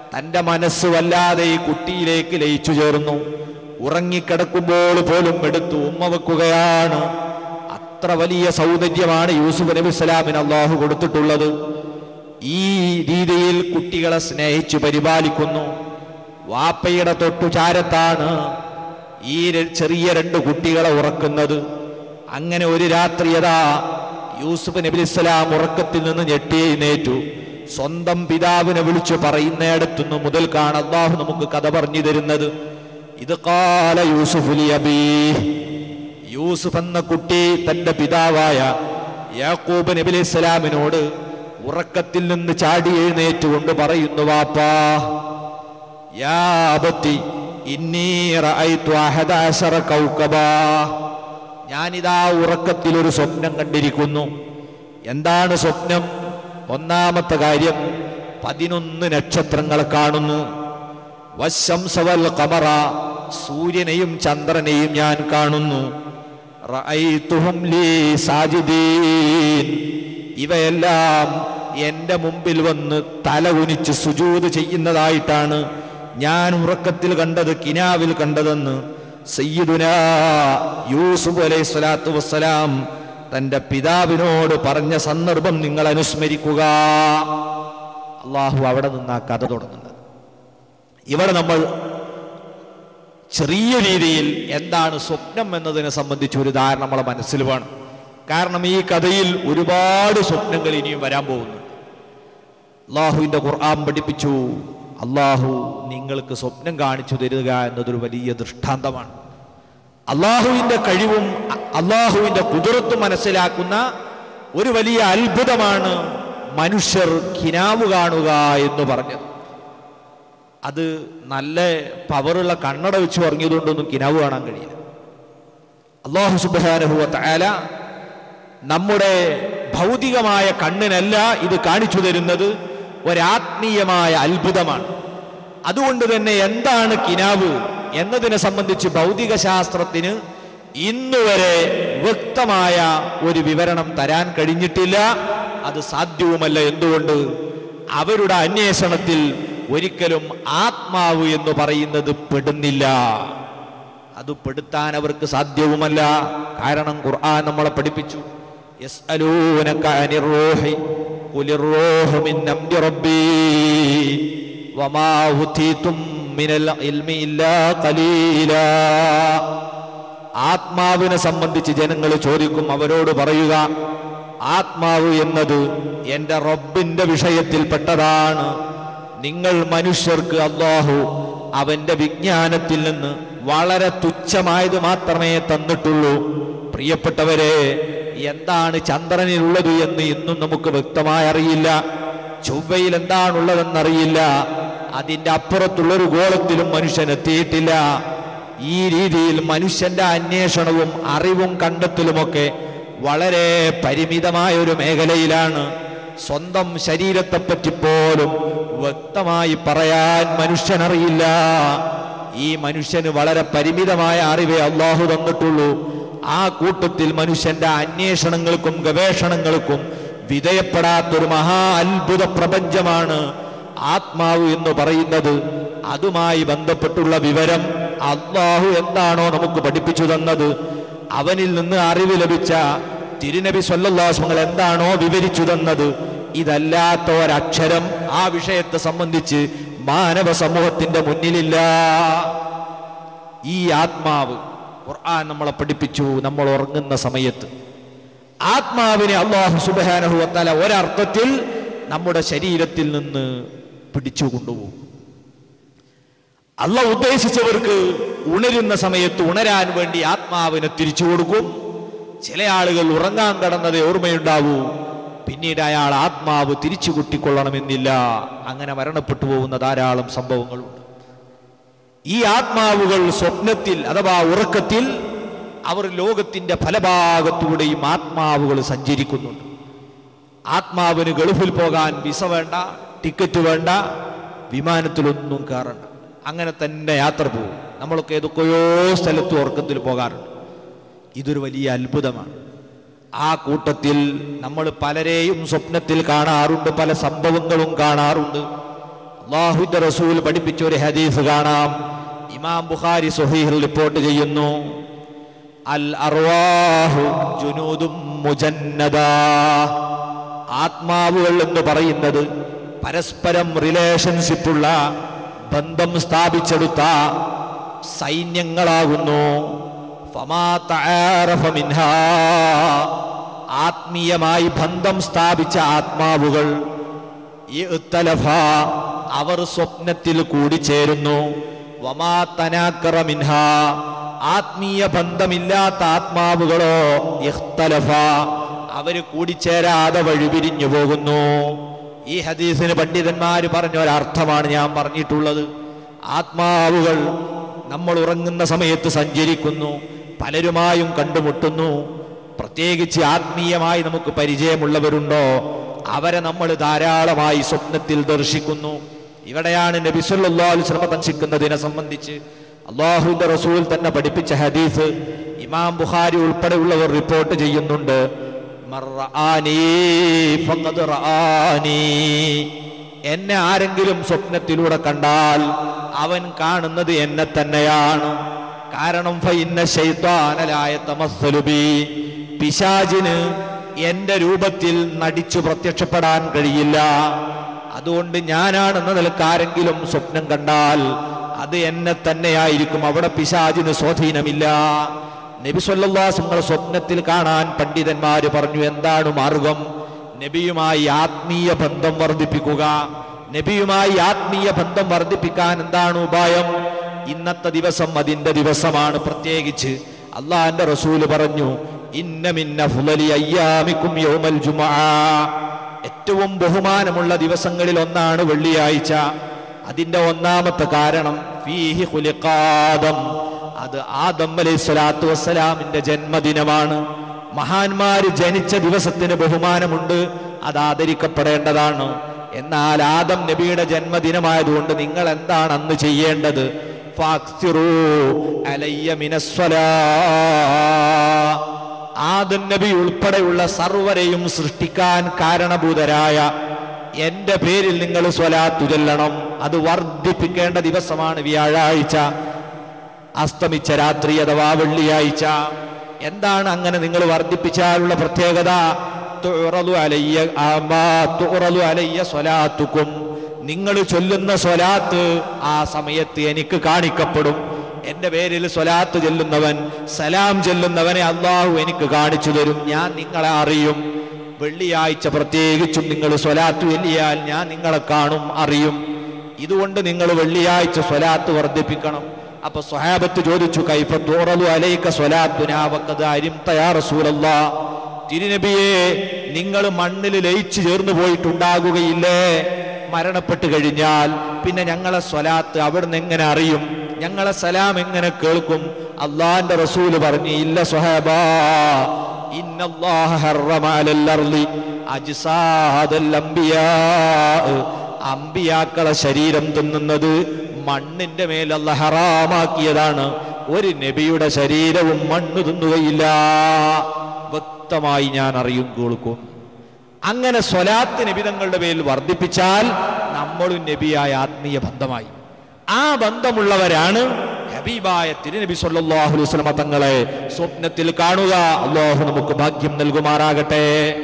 തന്റെ മനസ്സ് വല്ലാതെ ഈ കുട്ടിയിലേക്ക് ലയിച്ചു ചേർന്നു ഉറങ്ങിക്കിടക്കുമ്പോൾ പോലും എടുത്തു ഉമ്മ വെക്കുകയാണ് അത്ര വലിയ സൗന്ദര്യമാണ് യൂസുഫ് നബി ഇസ്ലാമിന് അള്ളാഹു കൊടുത്തിട്ടുള്ളത് ഈ രീതിയിൽ കുട്ടികളെ സ്നേഹിച്ചു പരിപാലിക്കുന്നു വാപ്പയുടെ തൊട്ടുചാരത്താണ് ഈ ര- ചെറിയ രണ്ട് കുട്ടികളെ ഉറക്കുന്നത് അങ്ങനെ ഒരു രാത്രി യഥാ യൂസുഫ് നബി ഇസ്ലാം ഉറക്കത്തിൽ നിന്ന് ഞെട്ടി എഴുന്നേറ്റു സ്വന്തം പിതാവിനെ വിളിച്ചു പറയുന്നിടത്തുനിന്ന് മുതൽക്കാണ് അള്ളാഹു നമുക്ക് കഥ പറഞ്ഞു തരുന്നത് ഇത് കാല യൂസുഫ് ലി അബീഹ് യൂസുഫ് എന്ന കുട്ടി തന്റെ പിതാവായ യാക്കൂബ് നബി അലൈഹി സ്വലാമിനോട് ഉറക്കത്തിൽ നിന്ന് ചാടി എഴുന്നേറ്റുകൊണ്ട് പറയുന്നു വാപ്പാ യാ അബത്തി ഇന്നീ റഅയ്തു അഹദ അശറ കൗകബാ ഞാനിതാ ഉറക്കത്തിൽ ഒരു സ്വപ്നം കണ്ടിരിക്കുന്നു എന്താണ് സ്വപ്നം ഒന്നാമത്തെ കാര്യം പതിനൊന്ന് നക്ഷത്രങ്ങളെ കാണുന്നു വശംസവൽ കമറ സൂര്യനെയും ചന്ദ്രനെയും ഞാൻ കാണുന്നു റഅയ്തുഹും ലീ സാജിദീൻ ഇവയെല്ലാം എൻ്റെ മുമ്പിൽ വന്ന് തല കുനിച്ച് സുജൂത് ചെയ്യുന്നതായിട്ടാണ് ഞാൻ ഉറക്കത്തിൽ കണ്ടത് കിനാവിൽ കണ്ടതെന്ന് സയ്യിദുന യൂസുഫ് അലൈഹി സ്വലാത്തു വസ്സലാം തന്റെ പിതാവിനോട് പറഞ്ഞ സന്ദർഭം നിങ്ങൾ അനുസ്മരിക്കുക അള്ളാഹു അവിടെ നിന്ന് ആ കഥ തുടങ്ങുന്നത് ഇവിടെ നമ്മൾ ചെറിയ രീതിയിൽ എന്താണ് സ്വപ്നം എന്നതിനെ സംബന്ധിച്ച് ഒരു ധാരണ നമ്മളെ മനസ്സിൽ വേണം കാരണം ഈ കഥയിൽ ഒരുപാട് സ്വപ്നങ്ങൾ ഇനിയും വരാൻ പോകുന്നു അള്ളാഹുവിന്റെ ഖുർആൻ പഠിപ്പിച്ചു അള്ളാഹു നിങ്ങൾക്ക് സ്വപ്നം കാണിച്ചു തരിക എന്നതൊരു വലിയ ദൃഷ്ടാന്തമാണ് അള്ളാഹുവിന്റെ കഴിവും അ- അള്ളാഹുവിന്റെ കുതിരത്തും മനസ്സിലാക്കുന്ന ഒരു വലിയ അത്ഭുതമാണ് മനുഷ്യർ കിനാവ് കാണുക എന്ന് പറഞ്ഞത് അത് നല്ല പവറുള്ള കണ്ണട വെച്ച് ഉറങ്ങിയതുകൊണ്ടൊന്നും കിനാവ് കാണാൻ കഴിയില്ല അള്ളാഹു സുബാനഹുവ തആല നമ്മുടെ ഭൗതികമായ കണ്ണിനല്ല ഇത് കാണിച്ചു തരുന്നത് ഒരാത്മീയമായ അത്ഭുതമാണ് അതുകൊണ്ട് തന്നെ എന്താണ് കിനാവ് എന്നതിനെ സംബന്ധിച്ച് ഭൗതിക ശാസ്ത്രത്തിന് ഇന്നുവരെ വ്യക്തമായ ഒരു വിവരണം തരാൻ കഴിഞ്ഞിട്ടില്ല അത് സാധ്യവുമല്ല എന്തുകൊണ്ട് അവരുടെ അന്വേഷണത്തിൽ ഒരിക്കലും ആത്മാവ് എന്ന് പറയുന്നത് പെടുന്നില്ല അത് പെടുത്താൻ അവർക്ക് സാധ്യവുമല്ല കാരണം ഖുർആൻ നമ്മളെ പഠിപ്പിച്ചു യസ്അലൂനക അനിർ റൂഹി ഖുലിർ റൂഹു മിൻ അംരി റബ്ബി വമാ ഉതീതും മിനൽ ഇൽമി ഇല്ലാ ഖലീലാ ആത്മാവിനെ സംബന്ധിച്ച് ജനങ്ങൾ ചോദിക്കും അവരോട് പറയുക ആത്മാവ് എന്നത് എൻ്റെ റബ്ബിന്റെ വിഷയത്തിൽപ്പെട്ടതാണ് നിങ്ങൾ മനുഷ്യർക്ക് അള്ളാഹു അവന്റെ വിജ്ഞാനത്തിൽ നിന്ന് വളരെ തുച്ഛമായത് മാത്രമേ തന്നിട്ടുള്ളൂ പ്രിയപ്പെട്ടവരെ എന്താണ് ചന്ദ്രനിലുള്ളത് എന്ന് ഇന്നും നമുക്ക് വ്യക്തമായി അറിയില്ല ചൊവ്വയിൽ എന്താണുള്ളതെന്നറിയില്ല അതിന്റെ അപ്പുറത്തുള്ളൊരു ഗോളത്തിലും മനുഷ്യൻ എത്തിയിട്ടില്ല ഈ രീതിയിൽ മനുഷ്യന്റെ അന്വേഷണവും അറിവും കണ്ടെത്തലുമൊക്കെ വളരെ പരിമിതമായ ഒരു മേഖലയിലാണ് സ്വന്തം ശരീരത്തെപ്പറ്റി പോലും വ്യക്തമായി പറയാൻ മനുഷ്യനറിയില്ല ഈ മനുഷ്യന് വളരെ പരിമിതമായ അറിവേ അള്ളാഹു തന്നിട്ടുള്ളൂ ആ കൂട്ടത്തിൽ മനുഷ്യന്റെ അന്വേഷണങ്ങൾക്കും ഗവേഷണങ്ങൾക്കും വിധേയപ്പെടാത്തൊരു മഹാ അത്ഭുത പ്രപഞ്ചമാണ് ആത്മാവ് എന്ന് പറയുന്നത് അതുമായി ബന്ധപ്പെട്ടുള്ള വിവരം അള്ളാഹു എന്താണോ നമുക്ക് പഠിപ്പിച്ചു തന്നത് അവനിൽ നിന്ന് അറിവ് ലഭിച്ച തിരുനബി സല്ലല്ലാഹുങ്ങൾ എന്താണോ വിവരിച്ചു തന്നത് ഇതല്ലാത്ത ഒരക്ഷരം ആ വിഷയത്തെ സംബന്ധിച്ച് മാനവ സമൂഹത്തിന്റെ മുന്നിലില്ല ഈ ആത്മാവ് ഖുർആൻ നമ്മളെ പഠിപ്പിച്ചു നമ്മൾ ഉറങ്ങുന്ന സമയത്ത് ആത്മാവിനെ അള്ളാഹു സുബാനഹുവത്തല ഒരർത്ഥത്തിൽ നമ്മുടെ ശരീരത്തിൽ നിന്ന് പിടിച്ചു കൊണ്ടുപോകും അള്ള ഉദ്ദേശിച്ചവർക്ക് ഉണരുന്ന സമയത്ത് ഉണരാൻ വേണ്ടി ആത്മാവിനെ തിരിച്ചു കൊടുക്കും ചില ആളുകൾ ഉറങ്ങാൻ കടന്നതേ ഓർമ്മയുണ്ടാവൂ പിന്നീട് അയാൾ ആത്മാവ് തിരിച്ചു കുട്ടിക്കൊള്ളണമെന്നില്ല അങ്ങനെ മരണപ്പെട്ടു പോകുന്ന ധാരാളം സംഭവങ്ങളുണ്ട് ഈ ആത്മാവുകൾ സ്വപ്നത്തിൽ അഥവാ ഉറക്കത്തിൽ അവർ ലോകത്തിന്റെ പല ഭാഗത്തൂടെയും ആത്മാവുകൾ സഞ്ചരിക്കുന്നുണ്ട് ആത്മാവിന് ഗൾഫിൽ പോകാൻ വിസ വേണ്ട ടിക്കറ്റ് വേണ്ട വിമാനത്തിലൊന്നും കയറണ്ട അങ്ങനെ തന്നെ യാത്ര പോകും നമ്മളൊക്കെ ഏതൊക്കെയോ സ്ഥലത്ത് ഉറക്കത്തിൽ പോകാറുണ്ട് ഇതൊരു വലിയ അത്ഭുതമാണ് ആ കൂട്ടത്തിൽ നമ്മൾ പലരെയും സ്വപ്നത്തിൽ കാണാറുണ്ട് പല സംഭവങ്ങളും കാണാറുണ്ട് അള്ളാഹുന്റെ റസൂൽ പഠിപ്പിച്ച ഒരു ഹദീസ് കാണാം ഇമാം ബുഖാരി സുഹീഹിൽ റിപ്പോർട്ട് ചെയ്യുന്നു അൽ അർവാഹു ജുനൂദും മുജന്നദ ആത്മാവുകൾ എന്ന് പറയുന്നത് പരസ്പരം റിലേഷൻഷിപ്പുള്ള ബന്ധം സ്ഥാപിച്ചെടുത്ത സൈന്യങ്ങളാകുന്നു ഫമാ തആറഫ മിൻഹാ. ആത്മീയമായി ബന്ധം സ്ഥാപിച്ച ആത്മാവുകൾ ഇഖ്തലഫ. അവർ സ്വപ്നത്തിൽ കൂടിച്ചേരുന്നു വമാ തനാക്കറ മിൻഹ. ആത്മീയ ബന്ധമില്ലാത്ത ആത്മാവുകളോ ഇഖ്തലഫ. അവര് കൂടിച്ചേരാതെ വഴിപിരിഞ്ഞു പോകുന്നു ഈ ഹദീസിന് പണ്ഡിതന്മാര് പറഞ്ഞ ഒരർത്ഥമാണ് ഞാൻ പറഞ്ഞിട്ടുള്ളത് ആത്മാവുകൾ നമ്മൾ ഉറങ്ങുന്ന സമയത്ത് സഞ്ചരിക്കുന്നു പലരുമായും കണ്ടുമുട്ടുന്നു പ്രത്യേകിച്ച് ആത്മീയമായി നമുക്ക് പരിചയമുള്ളവരുണ്ടോ അവരെ നമ്മൾ ധാരാളമായി സ്വപ്നത്തിൽ ദർശിക്കുന്നു ഇവിടെയാണ് നബി സല്ലല്ലാഹു അലൈഹി വസല്ലം ദർശിക്കുന്നതിനെ സംബന്ധിച്ച് അള്ളാഹുവിന്റെ റസൂൽ തന്നെ പഠിപ്പിച്ച ഹദീസ് ഇമാം ബുഖാരി ഉൾപ്പെടെയുള്ളവർ റിപ്പോർട്ട് ചെയ്യുന്നുണ്ട് മർ റആനീ ഫഖദ് റആനീ. എന്നെ ആരെങ്കിലും സ്വപ്നത്തിലൂടെ കണ്ടാൽ അവൻ കാണുന്നത് എന്നെ തന്നെയാണ് കാരണം ഫഇന്ന ശൈത്താനലായ തമസ്സലുബി പിശാചിന് എന്റെ രൂപത്തിൽ നടിച്ചു പ്രത്യക്ഷപ്പെടാൻ കഴിയില്ല അതുകൊണ്ട് ഞാനാണെന്ന നിലക്ക് ആരെങ്കിലും സ്വപ്നം കണ്ടാൽ അത് എന്നെ തന്നെയായിരിക്കും അവിടെ പിശാചിന് സ്വാധീനമില്ല നബി സല്ലല്ലാഹു സ്വപ്നത്തിൽ കാണാൻ പണ്ഡിതന്മാര് പറഞ്ഞു എന്താണ് മാർഗം നബിയുമായി ആത്മീയ ബന്ധം വർദ്ധിപ്പിക്കുക നബിയുമായി ആത്മീയ ബന്ധം വർദ്ധിപ്പിക്കാൻ എന്താണ് ഉപായം ഇന്നത്തെ ദിവസം അതിന്റെ ദിവസമാണ് പ്രത്യേകിച്ച് അള്ളാഹിന്റെ റസൂല് പറഞ്ഞു ഇന്ന മിന്ന ഫുലലി അയ്യാമിക്കും യൗമൽ ജുമുഅ ഏറ്റവും ബഹുമാനമുള്ള ദിവസങ്ങളിൽ ഒന്നാണ് വെള്ളിയാഴ്ച അതിന്റെ ഒന്നാമത്തെ കാരണം ഫീഹി ഖുലിഖാദം അത് ആദം അലൈഹി സ്വലാത്തു വസ്സലാമിന്റെ ജന്മദിനമാണ് മഹാന്മാര് ജനിച്ച ദിവസത്തിന് ബഹുമാനമുണ്ട് അത് ആദരിക്കപ്പെടേണ്ടതാണ് എന്നാൽ ആദം നബിയുടെ ജന്മദിനമായതുകൊണ്ട് നിങ്ങൾ എന്താണ് അന്ന് ചെയ്യേണ്ടത് ഫാക്സിറൂ അലയ്യ മിനസ്വലാ. ആദം നബി ഉൾപ്പെടെയുള്ള സർവരെയും സൃഷ്ടിക്കാൻ കാരണഭൂതരായ എന്റെ പേരിൽ നിങ്ങൾ സ്വലാത്തു ചൊല്ലണം അത് വർദ്ധിപ്പിക്കേണ്ട ദിവസമാണ് വ്യാഴാഴ്ച അസ്തമിച്ച രാത്രി അഥവാ വെള്ളിയാഴ്ച എന്താണ് അങ്ങനെ നിങ്ങൾ വർദ്ധിപ്പിച്ചാലുള്ള പ്രത്യേകത തുറലു അലയ്യ ആമാ തുറലു അലയ്യ സ്വലാത്തുക്കും നിങ്ങൾ ചൊല്ലുന്ന സ്വലാത്ത് ആ സമയത്ത് എനിക്ക് കാണിക്കപ്പെടും എന്റെ പേരിൽ സ്വലാത്ത് ചെല്ലുന്നവൻ സലാം ചെല്ലുന്നവനെ അള്ളാഹു എനിക്ക് കാണിച്ചു തരും ഞാൻ നിങ്ങളെ അറിയും വെള്ളിയാഴ്ച പ്രത്യേകിച്ചും നിങ്ങൾ സ്വലാത്ത് ചൊല്ലിയാൽ ഞാൻ നിങ്ങളെ കാണും അറിയും ഇതുകൊണ്ട് നിങ്ങൾ വെള്ളിയാഴ്ച സ്വലാത്ത് വർദ്ധിപ്പിക്കണം അപ്പൊ സ്വഹാബത്ത് ചോദിച്ചു കൈഫ തോറലു അലൈക്ക സ്വലാത്തുനാവക്കത് അരിം തയ്യാറസൂലല്ല തിരുനബിയെ നിങ്ങൾ മണ്ണിൽ ലയിച്ചു ചേർന്ന് പോയിട്ടുണ്ടാകുകയില്ലേ മരണപ്പെട്ട് കഴിഞ്ഞാൽ പിന്നെ ഞങ്ങളെ സ്വലാത്ത് അവിടുന്ന് എങ്ങനെ അറിയും ഞങ്ങളെ സലാം എങ്ങനെ കേൾക്കും അള്ളാന്റെ റസൂല് പറഞ്ഞു ഇല്ല സ്വഹാബാ ഇന്നല്ലാഹ ഹറമ അലൽ അർളി അജ്സാദൽ അംബിയാ അമ്പിയാക്കളെ ശരീരം തിന്നുന്നത് മണ്ണിന്റെ മേൽ അല്ല ഹറാമാക്കിയതാണ് ഒരു നബിയുടെ ശരീരവും മണ്ണ് തിന്നുകയില്ല വ്യക്തമായി ഞാൻ അറിയും കേൾക്കും അങ്ങനെ സ്വലാത്ത് നബിതങ്ങളുടെ പേരിൽ വർദ്ധിപ്പിച്ചാൽ നമ്മളും നബിയായ ആത്മീയ ബന്ധമായി ആ ബന്ധമുള്ളവരാണ് ഹബീബായ തിരുനബി സല്ലല്ലാഹു അലൈഹി വസല്ലമ തങ്ങളെ സ്വപ്നത്തിൽ കാണുക അള്ളാഹു നമുക്ക് ഭാഗ്യം നൽകുമാറാകട്ടെ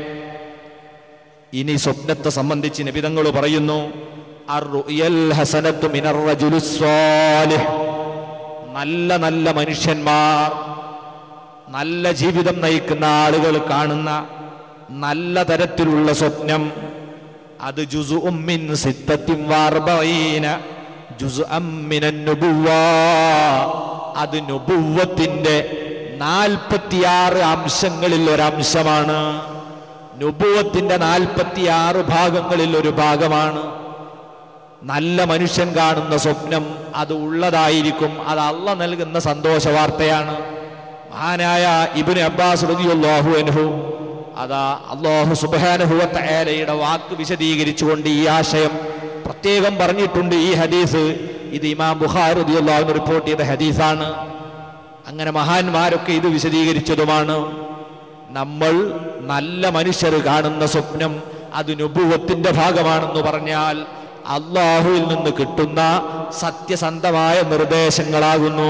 ഇനി സ്വപ്നത്തെ സംബന്ധിച്ച് നബിതങ്ങൾ പറയുന്നു "അർറുയൽ ഹസനത്തു മിനർ റജുലിസ് സ്വാലിഹ്." നല്ല നല്ല മനുഷ്യന്മാർ നല്ല ജീവിതം നയിക്കുന്ന ആളുകൾ കാണുന്ന നല്ല തരത്തിലുള്ള സ്വപ്നം അത് ജുസു ഉമ്മിൻ സിത്തത്തിൻ വാർബീന ജുസു അമ്മിനൻ നുബുവ്വാ. അത് നുബുവത്തിന്റെ നാൽപ്പത്തിയാറ് അംശങ്ങളിൽ ഒരംശമാണ് നുബുവത്തിന്റെ നാൽപ്പത്തിയാറ് ഭാഗങ്ങളിൽ ഒരു ഭാഗമാണ് നല്ല മനുഷ്യൻ കാണുന്ന സ്വപ്നം അത് ഉള്ളതായിരിക്കും അത് അള്ള നൽകുന്ന സന്തോഷ വാർത്തയാണ് മഹാനായ ഇബിന് അബ്ബാസ് റളിയല്ലാഹു അൻഹു അതാ അള്ളാഹു സുബാനഹുവത്തയുടെ വാക്ക് വിശദീകരിച്ചുകൊണ്ട് ഈ ആശയം പ്രത്യേകം പറഞ്ഞിട്ടുണ്ട് ഈ ഹദീസ് ഇത് ഇമാം ബുഖാർ റളിയല്ലാഹു റിപ്പോർട്ട് ചെയ്ത ഹദീസാണ് അങ്ങനെ മഹാന്മാരൊക്കെ ഇത് വിശദീകരിച്ചതുമാണ് നമ്മൾ നല്ല മനുഷ്യർ കാണുന്ന സ്വപ്നം അത് നുബുവത്തിന്റെ ഭാഗമാണെന്ന് പറഞ്ഞാൽ അള്ളാഹുവിൽ നിന്ന് കിട്ടുന്ന സത്യസന്ധമായ നിർദ്ദേശങ്ങളാകുന്നു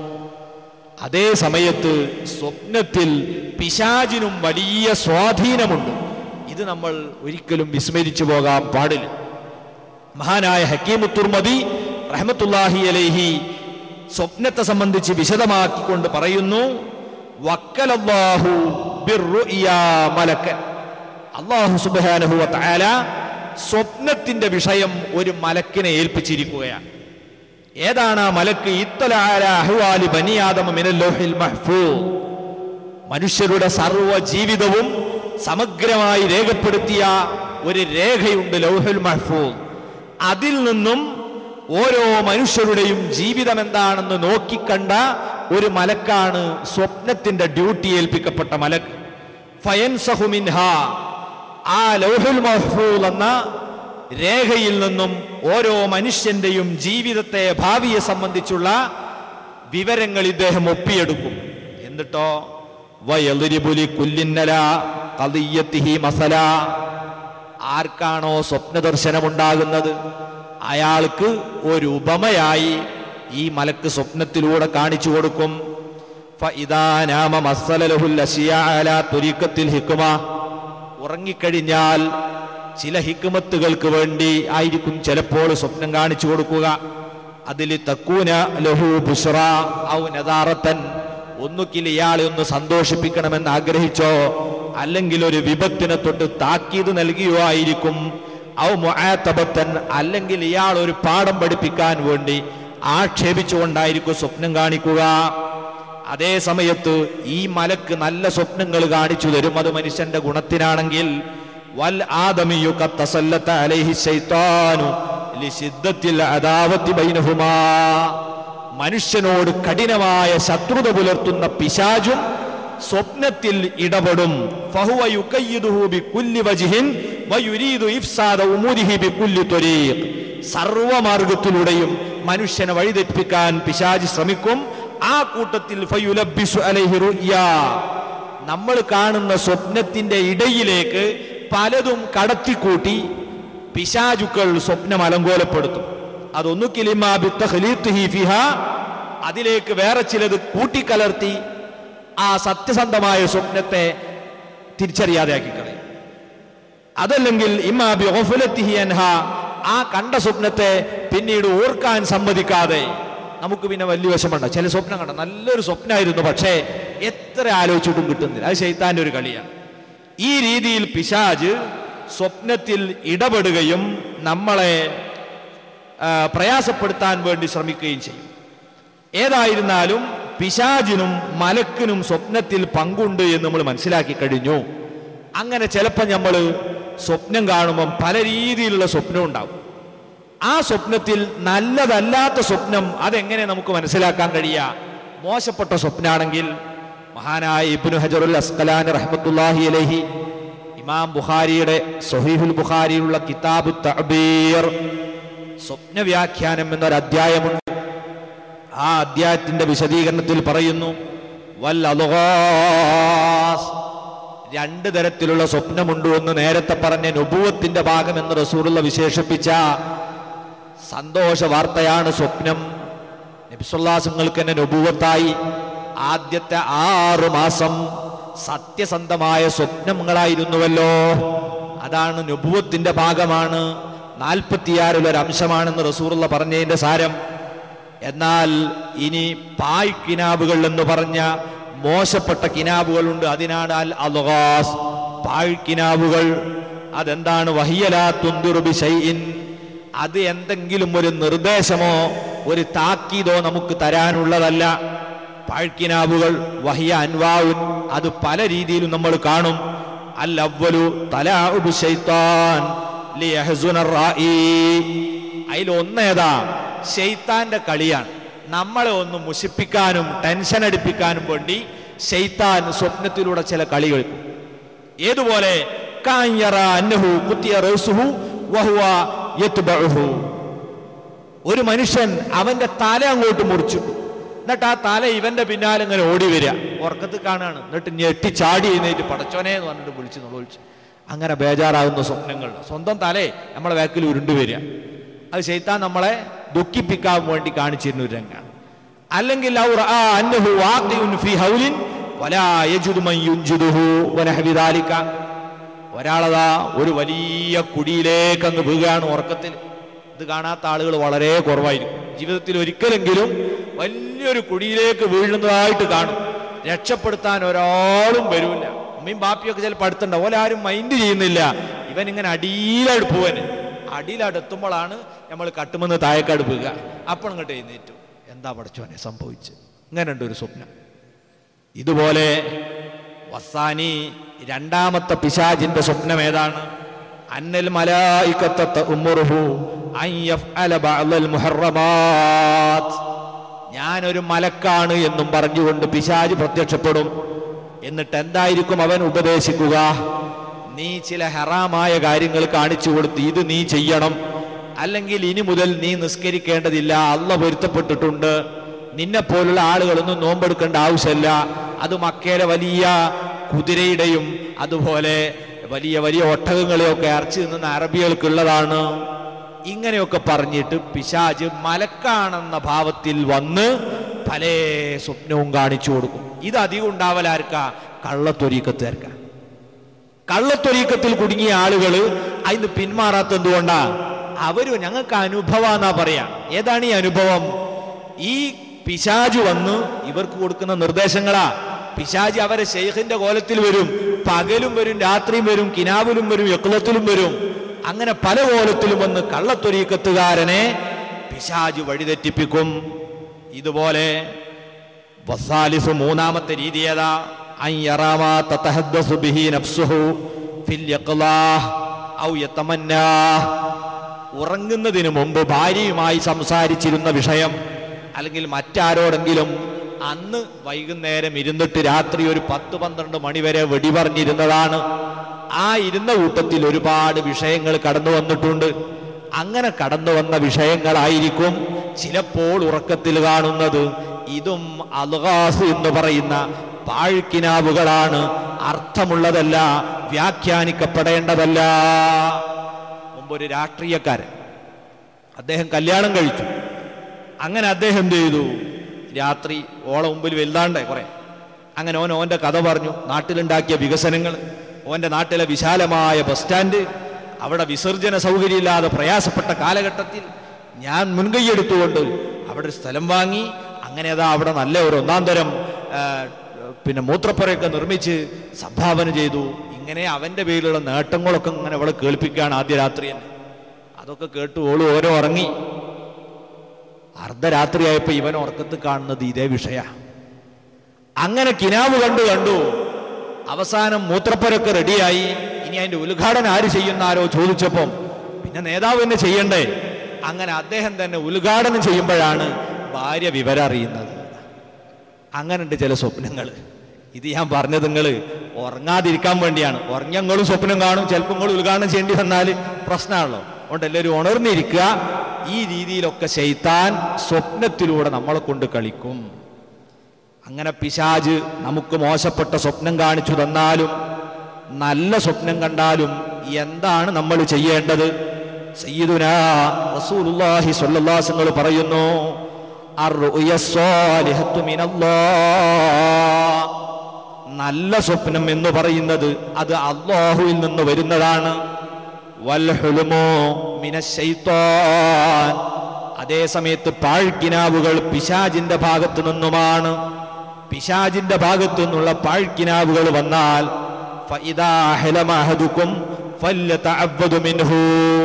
അതേ സമയത്ത് സ്വപ്നത്തിൽ പിശാചിനും വലിയ സ്വാധീനമുണ്ട് ഇത് നമ്മൾ ഒരിക്കലും വിസ്മരിച്ചു പോകാൻ പാടില്ല മഹാനായ ഹക്കീമുത്തുർമതി റഹ്മത്തുല്ലാഹി അലൈഹി സ്വപ്നത്തെ സംബന്ധിച്ച് വിശദമാക്കിക്കൊണ്ട് പറയുന്നു വക്കലല്ലാഹു ബിർറുഇയാ മലക്കൻ അള്ളാഹു സുബ്ഹാനഹു വ തആല സ്വപ്നത്തിന്റെ വിഷയം ഒരു മലക്കിനെ ഏൽപ്പിച്ചിരിക്കുകയാണ് ഏതാണ് ആ മലക്ക് ഇത്തല അല അഹ്വാലി ബനിയാദമ മിനൽ ലൗഹിൽ മഹ്ഫൂസ് മനുഷ്യരുടെ സർവ്വ ജീവിതവും സമഗ്രമായി രേഖപ്പെടുത്തിയ ഒരു രേഖയുണ്ട് ലൗഹുൽ മഹ്ഫൂസ് അതിൽ നിന്നും ഓരോ മനുഷ്യരുടെയും ജീവിതം എന്താണെന്ന് നോക്കിക്കണ്ട ഒരു മലക്കാണ് സ്വപ്നത്തിന്റെ ഡ്യൂട്ടി ഏൽപ്പിക്കപ്പെട്ട മലക്ക് ഫയൻസഹു മിൻഹ ആ ലൗഹുൽ മഹ്ഫൂസ് എന്ന രേഖയിൽ നിന്നും ഓരോ മനുഷ്യന്റെയും ജീവിതത്തെ ഭാവിയെ സംബന്ധിച്ചുള്ള വിവരങ്ങൾ ഇദ്ദേഹം ഒപ്പിയെടുക്കും എന്നിട്ടോ വയലുരിബുലി കുല്ലിന്നല കദിയത്തിഹി മസല ആർക്കാണോ സ്വപ്ന ദർശനമുണ്ടാകുന്നത് അയാൾക്ക് ഒരു ഉപമയായി ഈ മലക്ക് സ്വപ്നത്തിലൂടെ കാണിച്ചു കൊടുക്കും ഫഇദാ നാമ മസ്സലലഹുൽ അശിയാ അലാ തുരീക്കത്തിൽ ഹിക്കുമ ഉറങ്ങിക്കഴിഞ്ഞാൽ ചില ഹിക്കുമത്തുകൾക്ക് വേണ്ടി ആയിരിക്കും ചിലപ്പോൾ സ്വപ്നം കാണിച്ചു കൊടുക്കുക അതിൽ തക്കൂന ലഹു ബുഷ്റ ഔ നദാറത്തൻ ഒന്നുകിൽ ഇയാളെ ഒന്ന് സന്തോഷിപ്പിക്കണമെന്ന് ആഗ്രഹിച്ചോ അല്ലെങ്കിൽ ഒരു വിപത്തിനെ തൊട്ട് താക്കീത് നൽകിയോ ആയിരിക്കും ഔ മുആത്തബത്തൻ അല്ലെങ്കിൽ ഇയാൾ ഒരു പാഠം പഠിപ്പിക്കാൻ വേണ്ടി ആക്ഷേപിച്ചുകൊണ്ടായിരിക്കും സ്വപ്നം കാണിക്കുക അതേ സമയത്ത് ഈ മലക്ക് നല്ല സ്വപ്നങ്ങൾ കാണിച്ചു തരും അത് മനുഷ്യന്റെ ഗുണത്തിനാണെങ്കിൽ വൽ ആദമിയു കത്തസല്ലത്ത അലൈഹി ശൈത്താനു ലിശിദ്ദത്തിൽ അദാവത്തി ബൈനഹുമാ മനുഷ്യനോട് കഠിനമായ ശത്രുത പുലർത്തുന്ന പിശാചും സ്വപ്നത്തിൽ ഇടപെടും ഫഹുവ യുകയ്യിദുഹു ബികുല്ലി വജ്ഹിൻ വയുരീദു ഇഫ്സാദ ഉമൂരിഹി ബികുല്ലി ത്വരീഖ് സർവമാർഗത്തിലൂടെയും മനുഷ്യനെ വഴിതെറ്റിപ്പിക്കാൻ പിശാജ് ശ്രമിക്കും ആ കൂട്ടത്തിൽ ഫയുലബ്ബിസു അലൈഹി റുയ്യാ നമ്മൾ കാണുന്ന സ്വപ്നത്തിന്റെ ഇടയിലേക്ക് പലതും കടത്തിക്കൂട്ടി പിശാചുക്കൾ സ്വപ്നം അലങ്കോലപ്പെടുത്തും അതൊന്നുകിലിമാ ബിത്തഖ്ലീത്തിഹി ഫിഹാ അതിലേക്ക് വേറെ ചിലത് കൂട്ടിക്കലർത്തി ആ സത്യസന്ധമായ സ്വപ്നത്തെ തിരിച്ചറിയാതെയാക്കി കളയും അതല്ലെങ്കിൽ ഇമ്മാ ബി ഗഫലത്തിഹി അൻഹ ആ കണ്ട സ്വപ്നത്തെ പിന്നീട് ഓർക്കാൻ സമ്മതിക്കാതെ നമുക്ക് പിന്നെ വലിയ വശമുണ്ട് ചില സ്വപ്നം കണ്ട നല്ലൊരു സ്വപ്നമായിരുന്നു പക്ഷേ എത്ര ആലോചിച്ചിട്ടും കിട്ടുന്നില്ല അത് ശൈത്താന്റെ ഒരു കളിയാണ് ഈ രീതിയിൽ പിശാജ് സ്വപ്നത്തിൽ ഇടപെടുകയും നമ്മളെ ആ, പ്രയാസപ്പെടുത്താൻ വേണ്ടി ശ്രമിക്കുകയും ചെയ്യും ഏതായിരുന്നാലും പിശാജിനും മലക്കിനും സ്വപ്നത്തിൽ പങ്കുണ്ട് എന്ന് നമ്മൾ മനസ്സിലാക്കി കഴിഞ്ഞു അങ്ങനെ ചിലപ്പോൾ നമ്മൾ സ്വപ്നം കാണുമ്പം പല രീതിയിലുള്ള സ്വപ്നം ഉണ്ടാവും ആ സ്വപ്നത്തിൽ നല്ലതല്ലാത്ത സ്വപ്നം അതെങ്ങനെ നമുക്ക് മനസ്സിലാക്കാൻ കഴിയുക മോശപ്പെട്ട സ്വപ്നാണെങ്കിൽ മഹാനായ ഇബ്നു ഹജറുൽ അസ്കലാൻ റഹ്മത്തുല്ലാഹി അലൈഹി ഇമാം ബുഖാരിയുടെ സഹീഹുൽ ബുഖാരിയിലുള്ള കിതാബു തഅബീർ സ്വപ്ന വ്യാഖ്യാനം എന്നൊരു അധ്യായമുണ്ട് ആ അധ്യായത്തിന്റെ വിശദീകരണത്തിൽ പറയുന്നു വൽ അലുഗാസ് രണ്ട് തരത്തിലുള്ള സ്വപ്നമുണ്ട് എന്ന് നേരത്തെ പറഞ്ഞ നുപൂവത്തിന്റെ ഭാഗം എന്ന് റസൂറുള്ള വിശേഷിപ്പിച്ച സന്തോഷ വാർത്തയാണ് സ്വപ്നം നബിസുല്ലാസങ്ങൾക്ക് തന്നെ നുപൂവത്തായി ആദ്യത്തെ ആറു മാസം സത്യസന്ധമായ സ്വപ്നങ്ങളായിരുന്നുവല്ലോ അതാണ് നുപൂവത്തിന്റെ ഭാഗമാണ് നാൽപ്പത്തിയാറിൽ ഒരു അംശമാണെന്ന് റസൂറുള്ള പറഞ്ഞതിന്റെ സാരം എന്നാൽ ഇനി പായ് കിനാബുകൾ എന്ന് പറഞ്ഞ മോശപ്പെട്ട കിനാബുകളുണ്ട് അതിനാണ് അൽ അൽഗാസ് പായ് കിനാബുകൾ അതെന്താണ് വഹിയലാ തുന്തുറുബി ഷൈഇൻ അത് എന്തെങ്കിലും ഒരു നിർദ്ദേശമോ ഒരു താക്കീതോ നമുക്ക് തരാനുള്ളതല്ല പാഴ്ക്കിനാബുകൾ വഹിയ അൻവാവുൻ അത് പല രീതിയിലും നമ്മൾ കാണും അൽ അവലു തലാഉബു ശൈത്താൻ ലിയഹ്സുന റായി അതിൽ ഒന്നേതാ ഷെയ്ത്താന്റെ കളിയാണ് നമ്മളെ ഒന്ന് മുഷിപ്പിക്കാനും ടെൻഷൻ അടിപ്പിക്കാനും വേണ്ടി ഷെയ്ത്താൻ സ്വപ്നത്തിലൂടെ ചില കളി കളിക്കും ഏതുപോലെ കാഞ്ഞറ അന്നഹു കുത്തിയ റൗസുഹു വഹുവ യത്ബഉഹു ഒരു മനുഷ്യൻ അവന്റെ തല അങ്ങോട്ട് മുറിച്ചു എന്നിട്ട് ആ തല ഇവന്റെ പിന്നാലെ ഇങ്ങനെ ഓടി വരിക ഉറക്കത്തിൽ കാണുകയാണ് എന്നിട്ട് ഞെട്ടി ചാടി എഴുന്നേറ്റ് പടച്ചോനെ എന്ന് പറഞ്ഞിട്ട് വിളിച്ചു വിളിച്ചു അങ്ങനെ ബേജാറാകുന്ന സ്വപ്നങ്ങൾ സ്വന്തം തലേ നമ്മളെ ബാക്കിൽ ഉരുണ്ടു വരിക അത് ശൈത്താൻ നമ്മളെ ദുഃഖിപ്പിക്കാൻ വേണ്ടി കാണിച്ചിരുന്ന ഒരു രംഗമാണ് അല്ലെങ്കിൽ ഔ റആ അന്നഹു വാഖിഉൻ ഫീ ഹൗലിൻ വലാ യജിദു മൻ യുൻജിദുഹു വനഹവി ദാലിക ഒരാളതാ ഒരു വലിയ കുടിയിലേക്ക് അങ്ങ് വീഴുകയാണ് ഉറക്കത്തിൽ ഇത് കാണാത്ത ആളുകൾ വളരെ കുറവായിരിക്കും ജീവിതത്തിൽ ഒരിക്കലെങ്കിലും വലിയൊരു കുടിയിലേക്ക് വീഴുന്നതായിട്ട് കാണും രക്ഷപ്പെടുത്താൻ ഒരാളും വരൂല ഉമ്മയും ബാപ്പിയൊക്കെ ചിലപ്പോൾ അടുത്തുണ്ടാവും ഓലെ ആരും മൈൻഡ് ചെയ്യുന്നില്ല ഇവൻ ഇങ്ങനെ അടിയിലടുപ്പുവന് അടിയിലടുത്തുമ്പോഴാണ് നമ്മൾ കട്ടുമെന്ന് താഴേക്കടുപ്പുക അപ്പോൾ ഇങ്ങോട്ട് എഴുന്നേറ്റു എന്താ പഠിച്ചോനെ സംഭവിച്ച് ഇങ്ങനെയുണ്ട് ഒരു സ്വപ്നം ഇതുപോലെ വസാനി രണ്ടാമത്തെ പിശാജിന്റെ സ്വപ്നം ഏതാണ് അന്നൽ മലായിക്കത്തെ ഉമ്മുറുഹു അൻ യഫ്അല ബഅദൽ മുഹറമാത്ത് ഞാനൊരു മലക്കാണ് എന്നും പറഞ്ഞുകൊണ്ട് പിശാജ് പ്രത്യക്ഷപ്പെടും എന്നിട്ട് എന്തായിരിക്കും അവൻ ഉപദേശിക്കുക നീ ചില ഹറാമായ കാര്യങ്ങൾ കാണിച്ചു കൊടുത്ത് ഇത് നീ ചെയ്യണം അല്ലെങ്കിൽ ഇനി മുതൽ നീ നിസ്കരിക്കേണ്ടതില്ല അള്ള പൊരുത്തപ്പെട്ടിട്ടുണ്ട് നിന്നെ പോലുള്ള ആളുകളൊന്നും നോമ്പെടുക്കേണ്ട ആവശ്യമില്ല അത് മക്കയിലെ വലിയ കുതിരയുടെയും അതുപോലെ വലിയ വലിയ ഒട്ടകങ്ങളെയൊക്കെ അരച്ചു നിന്ന അറബികൾക്കുള്ളതാണ് ഇങ്ങനെയൊക്കെ പറഞ്ഞിട്ട് പിശാജ് മലക്കാണെന്ന ഭാവത്തിൽ വന്ന് പല സ്വപ്നവും കാണിച്ചു കൊടുക്കും ഇത് അധികം ഉണ്ടാവലാർക്കാ കള്ളത്തൊരീക്കത്തുകാർക്കാ കള്ളത്തൊരീക്കത്തിൽ കുടുങ്ങിയ ആളുകൾ അതിന് പിന്മാറാത്ത എന്തുകൊണ്ടാ അവര് ഞങ്ങൾക്ക് അനുഭവം എന്നാ പറയാ ഏതാണ് ഈ അനുഭവം ഈ പിശാജ് വന്ന് ഇവർക്ക് കൊടുക്കുന്ന നിർദ്ദേശങ്ങളാ പിശാജ് അവരെ ഷെയ്ഖിന്റെ കോലത്തിൽ വരും പകലും വരും രാത്രിയും വരും കിനാവിലും വരും യക്ലത്തിലും വരും അങ്ങനെ പല കോലത്തിലും വന്ന് കള്ളത്തൊരീക്കത്തുകാരനെ പിശാജ് വഴിതെറ്റിപ്പിക്കും ഇതുപോലെ വസാലിസ് മൂന്നാമത്തെ രീതി ഏതാ അൻ യറാ മാ തതഹദ്ദസു ബിഹി നഫ്സുഹു ഫിൽ യഖ്ലാഹ് ഔ യതമന്നാഹ് ഉറങ്ങുന്നതിന് മുമ്പ് ഭാര്യയുമായി സംസാരിച്ചിരുന്ന വിഷയം അല്ലെങ്കിൽ മറ്റാരോടെങ്കിലും അന്ന് വൈകുന്നേരം ഇരുന്നിട്ട് രാത്രി ഒരു പത്ത് പന്ത്രണ്ട് മണി വരെ വെടി പറഞ്ഞിരുന്നതാണ് ആ ഇരുന്ന കൂട്ടത്തിൽ ഒരുപാട് വിഷയങ്ങൾ കടന്നു വന്നിട്ടുണ്ട് അങ്ങനെ കടന്നു വന്ന വിഷയങ്ങളായിരിക്കും ചിലപ്പോൾ ഉറക്കത്തിൽ കാണുന്നത് ഇതും അൽഗാസ് എന്ന് പറയുന്ന പാഴ്ക്കിനാവുകളാണ് അർത്ഥമുള്ളതല്ല വ്യാഖ്യാനിക്കപ്പെടേണ്ടതല്ല മുമ്പ് ഒരു രാഷ്ട്രീയക്കാരൻ അദ്ദേഹം കല്യാണം കഴിച്ചു അങ്ങനെ അദ്ദേഹം എന്ത് ചെയ്തു രാത്രി ഓളെ മുമ്പിൽ വലുതാണ്ടേ കുറെ അങ്ങനെ ഓൻ ഓന്റെ കഥ പറഞ്ഞു നാട്ടിലുണ്ടാക്കിയ വികസനങ്ങൾ ഓന്റെ നാട്ടിലെ വിശാലമായ ബസ് സ്റ്റാൻഡ് അവിടെ വിസർജന സൗകര്യമില്ലാതെ പ്രയാസപ്പെട്ട കാലഘട്ടത്തിൽ ഞാൻ മുൻകൈയെടുത്തുകൊണ്ട് അവിടെ ഒരു സ്ഥലം വാങ്ങി അങ്ങനെ അതാ അവിടെ നല്ല ഒരു ഒന്നാം തരം ആ, പിന്നെ മൂത്രപ്പുരയൊക്കെ നിർമ്മിച്ച് സംഭാവന ചെയ്തു ഇങ്ങനെ അവന്റെ പേരിലുള്ള നേട്ടങ്ങളൊക്കെ ഇങ്ങനെ അവളെ കേൾപ്പിക്കുകയാണ് ആദ്യ രാത്രി തന്നെ അതൊക്കെ കേട്ടു ഓള് ഓരോ ഉറങ്ങി അർദ്ധരാത്രിയായപ്പോ ഇവൻ ഉറക്കത്ത് കാണുന്നത് ഇതേ വിഷയ അങ്ങനെ കിനാവ് കണ്ടു കണ്ടു അവസാനം മൂത്രപ്പരൊക്കെ റെഡിയായി ഇനി അതിന്റെ ഉദ്ഘാടനം ആര് ചെയ്യുന്ന ആരോ ചോദിച്ചപ്പം പിന്നെ നേതാവ് തന്നെ ചെയ്യണ്ടേ അങ്ങനെ അദ്ദേഹം തന്നെ ഉദ്ഘാടനം ചെയ്യുമ്പോഴാണ് ഭാര്യ വിവരം അറിയുന്നത് അങ്ങനുണ്ട് ചില സ്വപ്നങ്ങൾ ഇത് ഞാൻ പറഞ്ഞത് നിങ്ങൾ ഉറങ്ങാതിരിക്കാൻ വേണ്ടിയാണ് ഉറങ്ങങ്ങളും സ്വപ്നം കാണും ചിലപ്പോൾ നിങ്ങൾ ഉദ്ഘാടനം ചെയ്യേണ്ടി വന്നാൽ പ്രശ്നമാണല്ലോ അതുകൊണ്ട് എല്ലാവരും ഉണർന്നിരിക്കുക ഈ രീതിയിലൊക്കെ ശൈത്താൻ സ്വപ്നത്തിലൂടെ നമ്മളെ കൊണ്ട് കളിക്കും അങ്ങനെ പിശാജ് നമുക്ക് മോശപ്പെട്ട സ്വപ്നം കാണിച്ചു തന്നാലും നല്ല സ്വപ്നം കണ്ടാലും എന്താണ് നമ്മൾ ചെയ്യേണ്ടത് സയ്യിദുനാ റസൂലുള്ളാഹി സ്വല്ലല്ലാഹു അലൈഹി വസല്ലം പറയുന്നു അർറുയ സ്വാലിഹത്തു മിനല്ലാഹ് നല്ല സ്വപ്നം എന്ന് പറയുന്നത് അത് അള്ളാഹുവിൽ നിന്ന് വരുന്നതാണ് വൽഹുലുമോ മിനശൈത്താൻ അതേ സമയത്ത് പാഴ്ക്കിനാവുകൾ പിശാജിന്റെ ഭാഗത്തു നിന്നുമാണ് പിശാജിന്റെ ഭാഗത്തു നിന്നുള്ള പാഴ്ക്കിനാവുകൾ വന്നാൽ ഫഇദാ ഹലമ അഹദുക്കും ഫല്യതഅവ്വദു മിൻഹു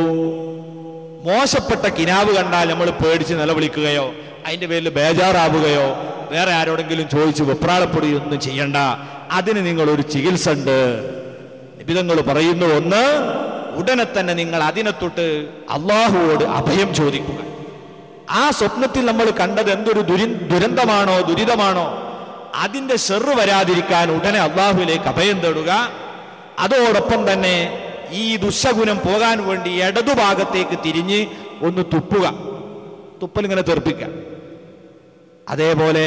മോശപ്പെട്ട കിനാവ് കണ്ടാൽ നമ്മൾ പേടിച്ച് നിലവിളിക്കുകയോ അതിന്റെ പേരിൽ ബേജാറാവുകയോ വേറെ ആരോടെങ്കിലും ചോദിച്ച് വെപ്രാളപ്പെടുകയോ ഒന്നും ചെയ്യണ്ട അതിന് നിങ്ങൾ ഒരു ചികിത്സ ഉണ്ട് നിബിതങ്ങൾ പറയുന്നു ഒന്ന് ഉടനെ തന്നെ നിങ്ങൾ അതിനെ തൊട്ട് അള്ളാഹുവോട് അഭയം ചോദിക്കുക ആ സ്വപ്നത്തിൽ നമ്മൾ കണ്ടത് എന്തൊരു ദുരി ദുരന്തമാണോ ദുരിതമാണോ അതിന്റെ ഷെറ് വരാതിരിക്കാൻ ഉടനെ അള്ളാഹുവിലേക്ക് അഭയം തേടുക അതോടൊപ്പം തന്നെ ഈ ദുശഗുണം പോകാൻ വേണ്ടി ഇടതുഭാഗത്തേക്ക് തിരിഞ്ഞ് ഒന്ന് തുപ്പുക തുപ്പലിങ്ങനെ തെറിപ്പിക്കുക അതേപോലെ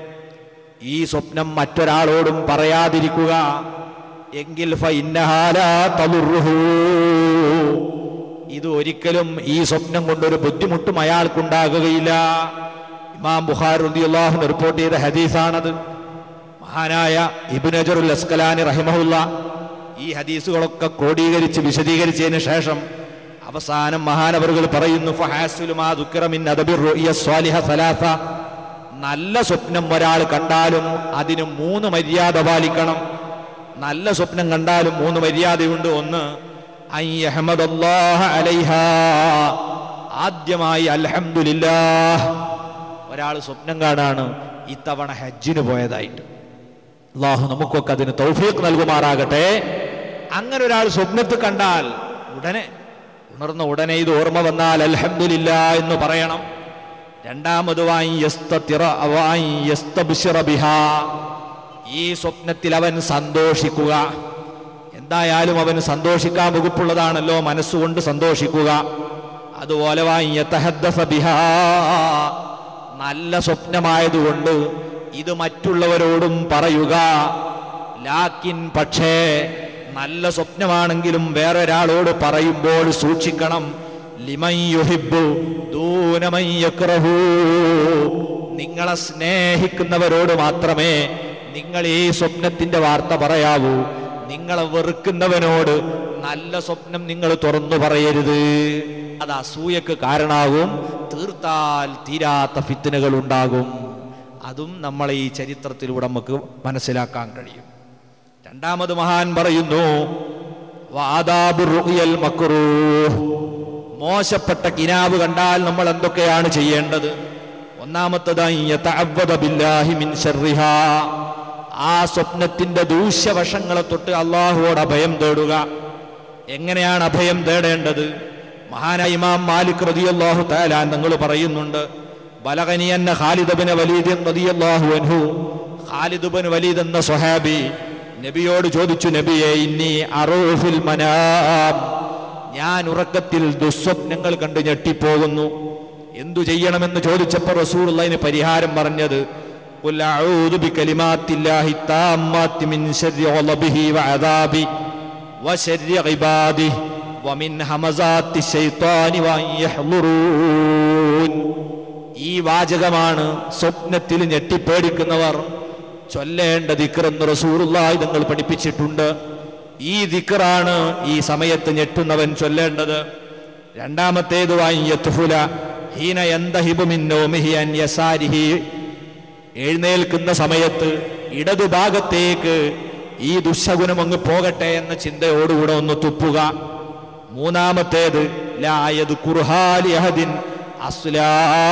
ഈ സ്വപ്നം മറ്റൊരാളോടും പറയാതിരിക്കുക എങ്കിൽ ഫഇന്നഹാ ലാ തളുറുഹു. ഇത് ഒരിക്കലും ഈ സ്വപ്നം കൊണ്ടൊരു ബുദ്ധിമുട്ടും അയാൾക്കുണ്ടാകുകയില്ല ഇമാം ബുഖാർ റളിയല്ലാഹു അൻഹു റിപ്പോർട്ട് ചെയ്ത ഹദീസാണത് മഹാനായ ഇബ്നജറുൽ അസ്കലാനി റഹിമഹുല്ല ഈ ഹദീസുകളൊക്കെ ക്രോഡീകരിച്ച് വിശദീകരിച്ചതിന് ശേഷം അവസാനം മഹാനവറുകൾ പറയുന്നു ഫഹാസുലു മാ ദുക്കിറ മിൻ അദബിർ റുഇയ സ്വാലിഹ സലാസ നല്ല സ്വപ്നം ഒരാൾ കണ്ടാലും അതിന് മൂന്ന് മര്യാദ പാലിക്കണം നല്ല സ്വപ്നം കണ്ടാലും മൂന്ന് മര്യാദയുണ്ട് ഒന്ന് അൻ യഹ്മദല്ലാഹ അലൈഹാ ആദ്യമായി അൽഹംദുലില്ലാഹ് ഒരാൾ സ്വപ്നം കാണാണ് ഇത്തവണ ഹജ്ജിന് പോയതായിട്ട് അള്ളാഹു നമുക്കൊക്കെ അതിന് തൗഫീഖ് നൽകുമാറാകട്ടെ അങ്ങനെ ഒരാൾ സ്വപ്നത്തിൽ കണ്ടാൽ ഉടനെ ഉണർന്ന ഉടനെ ഇത് ഓർമ്മ വന്നാൽ അൽഹംദുലില്ല എന്ന് പറയണം രണ്ടാമത് വായി യസ്തതിറ വായി യസ്തബ്ശിറ ബിഹാ. ഈ സ്വപ്നത്തിൽ അവൻ സന്തോഷിക്കുക എന്തായാലും അവന് സന്തോഷിക്കാൻ വകുപ്പുള്ളതാണല്ലോ മനസ്സുകൊണ്ട് സന്തോഷിക്കുക അതുപോലെ വായി യതഹദ്ദസ ബിഹാ. നല്ല സ്വപ്നമായതുകൊണ്ട് ഇത് മറ്റുള്ളവരോടും പറയുക ലാക്കിൻ പക്ഷേ നല്ല സ്വപ്നമാണെങ്കിലും വേറൊരാളോട് പറയുമ്പോൾ സൂക്ഷിക്കണം ലിമൻ യുഹിബ്ബു ദൂനമൻ യക്റഹു നിങ്ങളെ സ്നേഹിക്കുന്നവരോട് മാത്രമേ നിങ്ങൾ ഈ സ്വപ്നത്തിന്റെ വാർത്ത പറയാവൂ നിങ്ങളെ വെറുക്കുന്നവനോട് നല്ല സ്വപ്നം നിങ്ങൾ തുറന്നു പറയരുത് അത് അസൂയക്ക് കാരണാകും തീർത്താൽ തീരാത്ത ഫിത്തിനുകൾ ഉണ്ടാകും അതും നമ്മളെ ഈ ചരിത്രത്തിലൂടെ നമുക്ക് മനസ്സിലാക്കാൻ കഴിയും രണ്ടാമത് മഹാൻ പറയുന്നു വാദാബു റുഅ്യൽ മക്റൂഹ്. മോശപ്പെട്ട കിനാവ് കണ്ടാൽ നമ്മൾ എന്തൊക്കെയാണ് ചെയ്യേണ്ടത് ഒന്നാമത്തതായി യതഅവ്വദ ബില്ലാഹി മിൻ ശർറിഹാ. ആ സ്വപ്നത്തിന്റെ ദൂഷ്യവശങ്ങളെ തൊട്ട് അള്ളാഹുവോട് അഭയം തേടുക എങ്ങനെയാണ് അഭയം തേടേണ്ടത് മഹാനായ ഇമാം മാലിക് റളിയല്ലാഹു തആല നിങ്ങൾ പറയുന്നുണ്ട് ബലഗനി അന്ന ഖാലിദ് ബിൻ വലീദ് റളിയല്ലാഹു അൻഹു ഖാലിദ് ബിൻ വലീദ് എന്ന സ്വഹാബി നബിയോട് ചോദിച്ചു നബിയെ ഇന്നി അറൂഫിൽ മനാം ഞാൻ ഉറക്കത്തിൽ ദുസ്വപ്നങ്ങൾ കണ്ട് ഞെട്ടിപ്പോകുന്നു എന്തു ചെയ്യണമെന്ന് ചോദിച്ചപ്പോൾ റസൂൽ അതിന് പരിഹാരം പറഞ്ഞത് "ഖുൽ അഊദു ബികലിമാത്തില്ലാഹി താമ്മാത്തി മിൻ ശർരി ഗളബിഹി വഅദാബി വശർരി ഇബാദിഹി വമിൻ ഹമസാത്തി ശൈത്വാനി വഅൻ യഹ്ളുറൂൻ ഈ വാചകമാണ് സ്വപ്നത്തിൽ ഞെട്ടിപ്പേടിക്കുന്നവർ ചൊല്ലേണ്ട ദിക്റെന്ന് റസൂറുള്ളാഹി തങ്ങൾ പഠിപ്പിച്ചിട്ടുണ്ട് ഈ ദിക്റാണ് ഈ സമയത്ത് ഞെട്ടുന്നവൻ ചൊല്ലേണ്ടത് രണ്ടാമത്തേത് വായ്യത്തുഫുല ഹീന യന്തഹിബു മിൻ നൗമിഹി അൻ യസാരിഹി എഴുന്നേൽക്കുന്ന സമയത്ത് ഇടതുഭാഗത്തേക്ക് ഈ ദുശകുനം അങ്ങ് പോകട്ടെ എന്ന ചിന്തയോടുകൂടെ ഒന്ന് തുപ്പുക മൂന്നാമത്തേത് ലായത് കുർഹാലി അഹദിൻ അസ്ലാ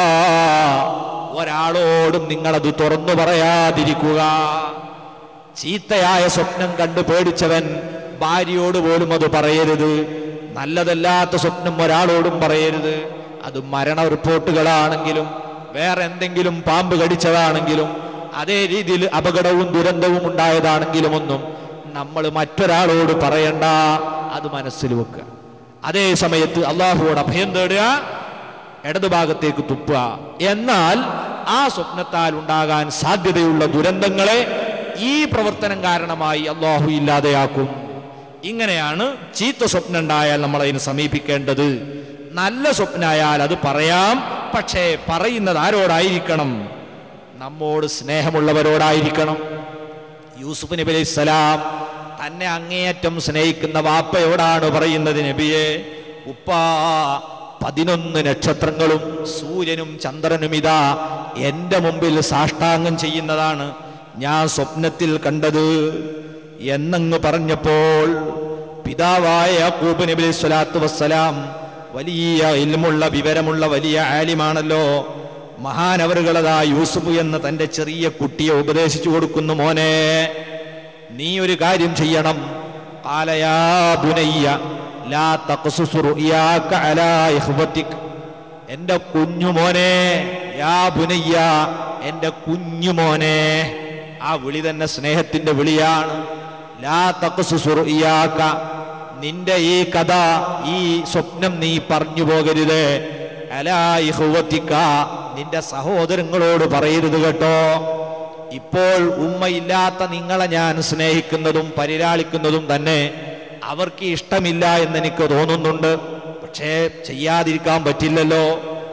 ഒരാളോടും നിങ്ങളത് തുറന്നു പറയാതിരിക്കുക ചീത്തയായ സ്വപ്നം കണ്ട് പേടിച്ചവൻ ഭാര്യയോട് പോലും അത് പറയരുത് നല്ലതല്ലാത്ത സ്വപ്നം ഒരാളോടും പറയരുത് അത് മരണ റിപ്പോർട്ടുകളാണെങ്കിലും വേറെ എന്തെങ്കിലും പാമ്പ് കടിച്ചതാണെങ്കിലും അതേ രീതിയിൽ അപകടവും ദുരന്തവും ഉണ്ടായതാണെങ്കിലും ഒന്നും നമ്മൾ മറ്റൊരാളോട് പറയണ്ട അത് മനസ്സിൽ വെക്കുക അതേ സമയത്ത് അള്ളാഹുവോട് അഭയം തേടുക ഇടതുഭാഗത്തേക്ക് തുപ്പുക എന്നാൽ ആ സ്വപ്നത്താൽ ഉണ്ടാകാൻ സാധ്യതയുള്ള ദുരന്തങ്ങളെ ഈ പ്രവർത്തനം കാരണമായി അള്ളാഹു ഇല്ലാതെയാക്കും ഇങ്ങനെയാണ് ചീത്ത സ്വപ്നം ഉണ്ടായാൽ നമ്മൾ അതിനെ സമീപിക്കേണ്ടത് നല്ല സ്വപ്നമായാൽ അത് പറയാം പക്ഷേ പറയുന്നത് ആരോടായിരിക്കണം നമ്മോട് സ്നേഹമുള്ളവരോടായിരിക്കണം യൂസുഫ് നബി അലൈഹി സ്വലാം തന്നെ അങ്ങേയറ്റം സ്നേഹിക്കുന്ന വാപ്പയോടാണ് പറയുന്നത് നബിയെ ഉപ്പാ പതിനൊന്ന് നക്ഷത്രങ്ങളും സൂര്യനും ചന്ദ്രനും ഇതാ എന്റെ മുമ്പിൽ സാഷ്ടാംഗം ചെയ്യുന്നതാണ് ഞാൻ സ്വപ്നത്തിൽ കണ്ടത് എന്നങ്ങ് പറഞ്ഞപ്പോൾ പിതാവായ യാക്കൂബ് നബി അലൈഹി സ്വലാത്തു വസ്സലാം വലിയ ഇൽമുള്ള വിവരമുള്ള വലിയ ആലിമാണല്ലോ മഹാനവറുകളതാ യൂസുഫ് എന്ന തന്റെ ചെറിയ കുട്ടിയെ ഉപദേശിച്ചു കൊടുക്കുന്നു മോനെ നീ ഒരു കാര്യം ചെയ്യണം കാലയാ ബുനയ്യ ലാ തഖ്സുസ് റുയാക അലാ ഇഖ്വതിക് എന്റെ കുഞ്ഞുമോനെ യാ ബുനയ്യ എന്റെ കുഞ്ഞുമോനെ ആ വിളി തന്നെ സ്നേഹത്തിന്റെ വിളിയാണ് ലാ തഖ്സുസ് റുയാക നിന്റെ ഈ കഥ ഈ സ്വപ്നം നീ പറഞ്ഞു പോകരുത് അലാ ഇഖ്വതിക നിന്റെ സഹോദരങ്ങളോട് പറയരുത് കേട്ടോ ഇപ്പോൾ ഉമ്മയില്ലാത്ത നിങ്ങളെ ഞാൻ സ്നേഹിക്കുന്നതും പരിലാളിക്കുന്നതും തന്നെ അവർക്ക് ഇഷ്ടമില്ല എന്ന് എനിക്ക് തോന്നുന്നുണ്ട് പക്ഷേ ചെയ്യാതിരിക്കാൻ പറ്റില്ലല്ലോ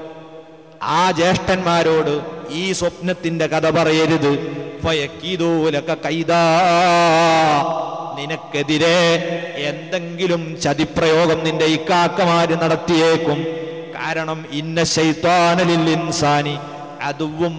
ആ ജ്യേഷ്ഠന്മാരോട് ഈ സ്വപ്നത്തിന്റെ കഥ പറയരുത് ഫയക്കീദൂലക കൈദാ നിനക്കെതിരെ എന്തെങ്കിലും ചതിപ്രയോഗം നിന്റെ ഇക്കാക്കമാര് നടത്തിയേക്കും കാരണം ഇന്ന ശൈത്താനലിൽ ഇൻസാനി അതുവും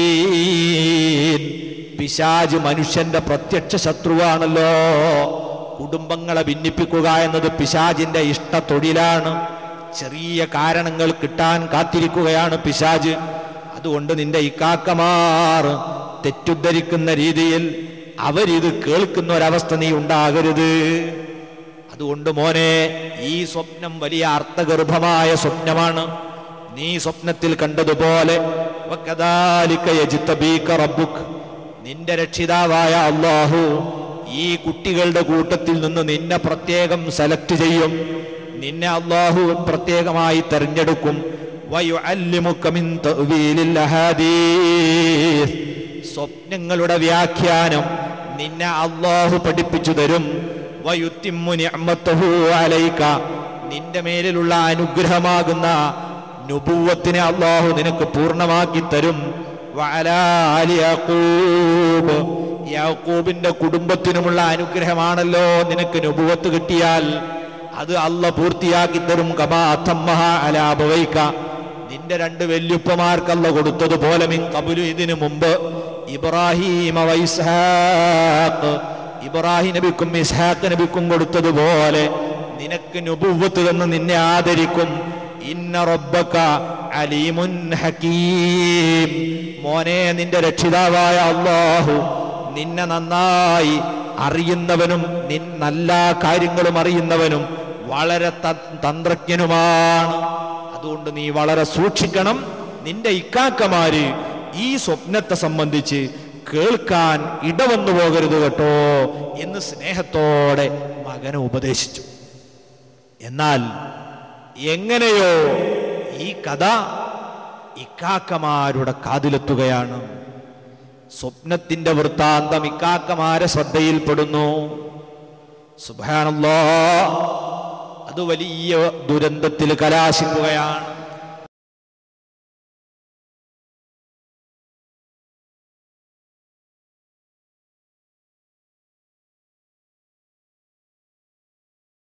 മുബീൻ പിശാജ് മനുഷ്യന്റെ പ്രത്യക്ഷ ശത്രുവാണല്ലോ കുടുംബങ്ങളെ ഭിന്നിപ്പിക്കുക എന്നത് പിശാജിന്റെ ഇഷ്ട തൊഴിലാണ് ചെറിയ കാരണങ്ങൾ കിട്ടാൻ കാത്തിരിക്കുകയാണ് പിശാജ് അതുകൊണ്ട് നിന്റെ ഇക്കാക്കമാർ തെറ്റുദ്ധരിക്കുന്ന രീതിയിൽ അവരിത് കേൾക്കുന്ന ഒരവസ്ഥ നീ ഉണ്ടാകരുത് അതുകൊണ്ട് മോനെ ഈ സ്വപ്നം വലിയ അർത്ഥഗർഭമായ സ്വപ്നമാണ് നീ സ്വപ്നത്തിൽ കണ്ടതുപോലെ വകദാലിക യജ്തബീക റബ്ബുക്. നിന്റെ രക്ഷിതാവായ അള്ളാഹു ഈ കുട്ടികളുടെ കൂട്ടത്തിൽ നിന്ന് നിന്നെ പ്രത്യേകം സെലക്ട് ചെയ്യും നിന്നെ അള്ളാഹു പ്രത്യേകമായി തെരഞ്ഞെടുക്കും വയുഅല്ലിമുക മിൻ തഅ്വീലിൽ അഹാദീസ്. സ്വപ്നങ്ങളുടെ വ്യാഖ്യാനം നിന്നെ അള്ളാഹു പഠിപ്പിച്ചു തരും വയുത്തിമ്മു നിഅ്മത്തഹു അലൈക നിന്റെ മേലിലുള്ള അനുഗ്രഹമാകുന്ന നുബുവത്തിനെ അള്ളാഹു നിനക്ക് പൂർണ്ണമാക്കി തരും വഅലാ ആലി യാക്കൂബ് യാക്കൂബിന്റെ കുടുംബത്തിനുമുള്ള അനുഗ്രഹമാണല്ലോ നിനക്ക് നുബുവത്ത് കിട്ടിയാൽ അത് അല്ല പൂർത്തിയാക്കി തരും കമാ അത്തമ്മഹ അലാബവൈക്ക നിന്റെ രണ്ട് വല്യുപ്പമാർക്കല്ല കൊടുത്തതുപോലെ മിൻ കബുലു ഇതിനു മുമ്പ് ഇബ്രാഹിം വൈസ്ഹാഖ് ഇബ്രാഹിം നബിക്കും ഇസ്ഹാഖ് നബിക്കും കൊടുത്തതുപോലെ നിനക്ക് നുബുവത്ത് തന്ന് നിന്നെ ആദരിക്കും ഇന്ന റബ്ബക അലീമുൻ ഹക്കീം മോനെ നിന്റെ രക്ഷിതാവായ അള്ളാഹു നിന്നെ നന്നായി അറിയുന്നവനും നിൻ നല്ല കാര്യങ്ങളും അറിയുന്നവനും വളരെ ത- തന്ത്രജ്ഞനുമാണ് അതുകൊണ്ട് നീ വളരെ സൂക്ഷിക്കണം നിന്റെ ഇക്കാക്കമാര് ഈ സ്വപ്നത്തെ സംബന്ധിച്ച് കേൾക്കാൻ ഇടവന്നു പോകരുത് കേട്ടോ എന്ന് സ്നേഹത്തോടെ മകനെ ഉപദേശിച്ചു എന്നാൽ എങ്ങനെയോ ഈ കഥ ഇക്കാക്കമാരുടെ കാതിലെത്തുകയാണ് സ്വപ്നത്തിന്റെ വൃത്താന്തം ഇക്കാക്കമാരെ ശ്രദ്ധയിൽപ്പെടുന്നു സുബാനല്ലോ അത് വലിയ ദുരന്തത്തിൽ കലാശിക്കുകയാണ്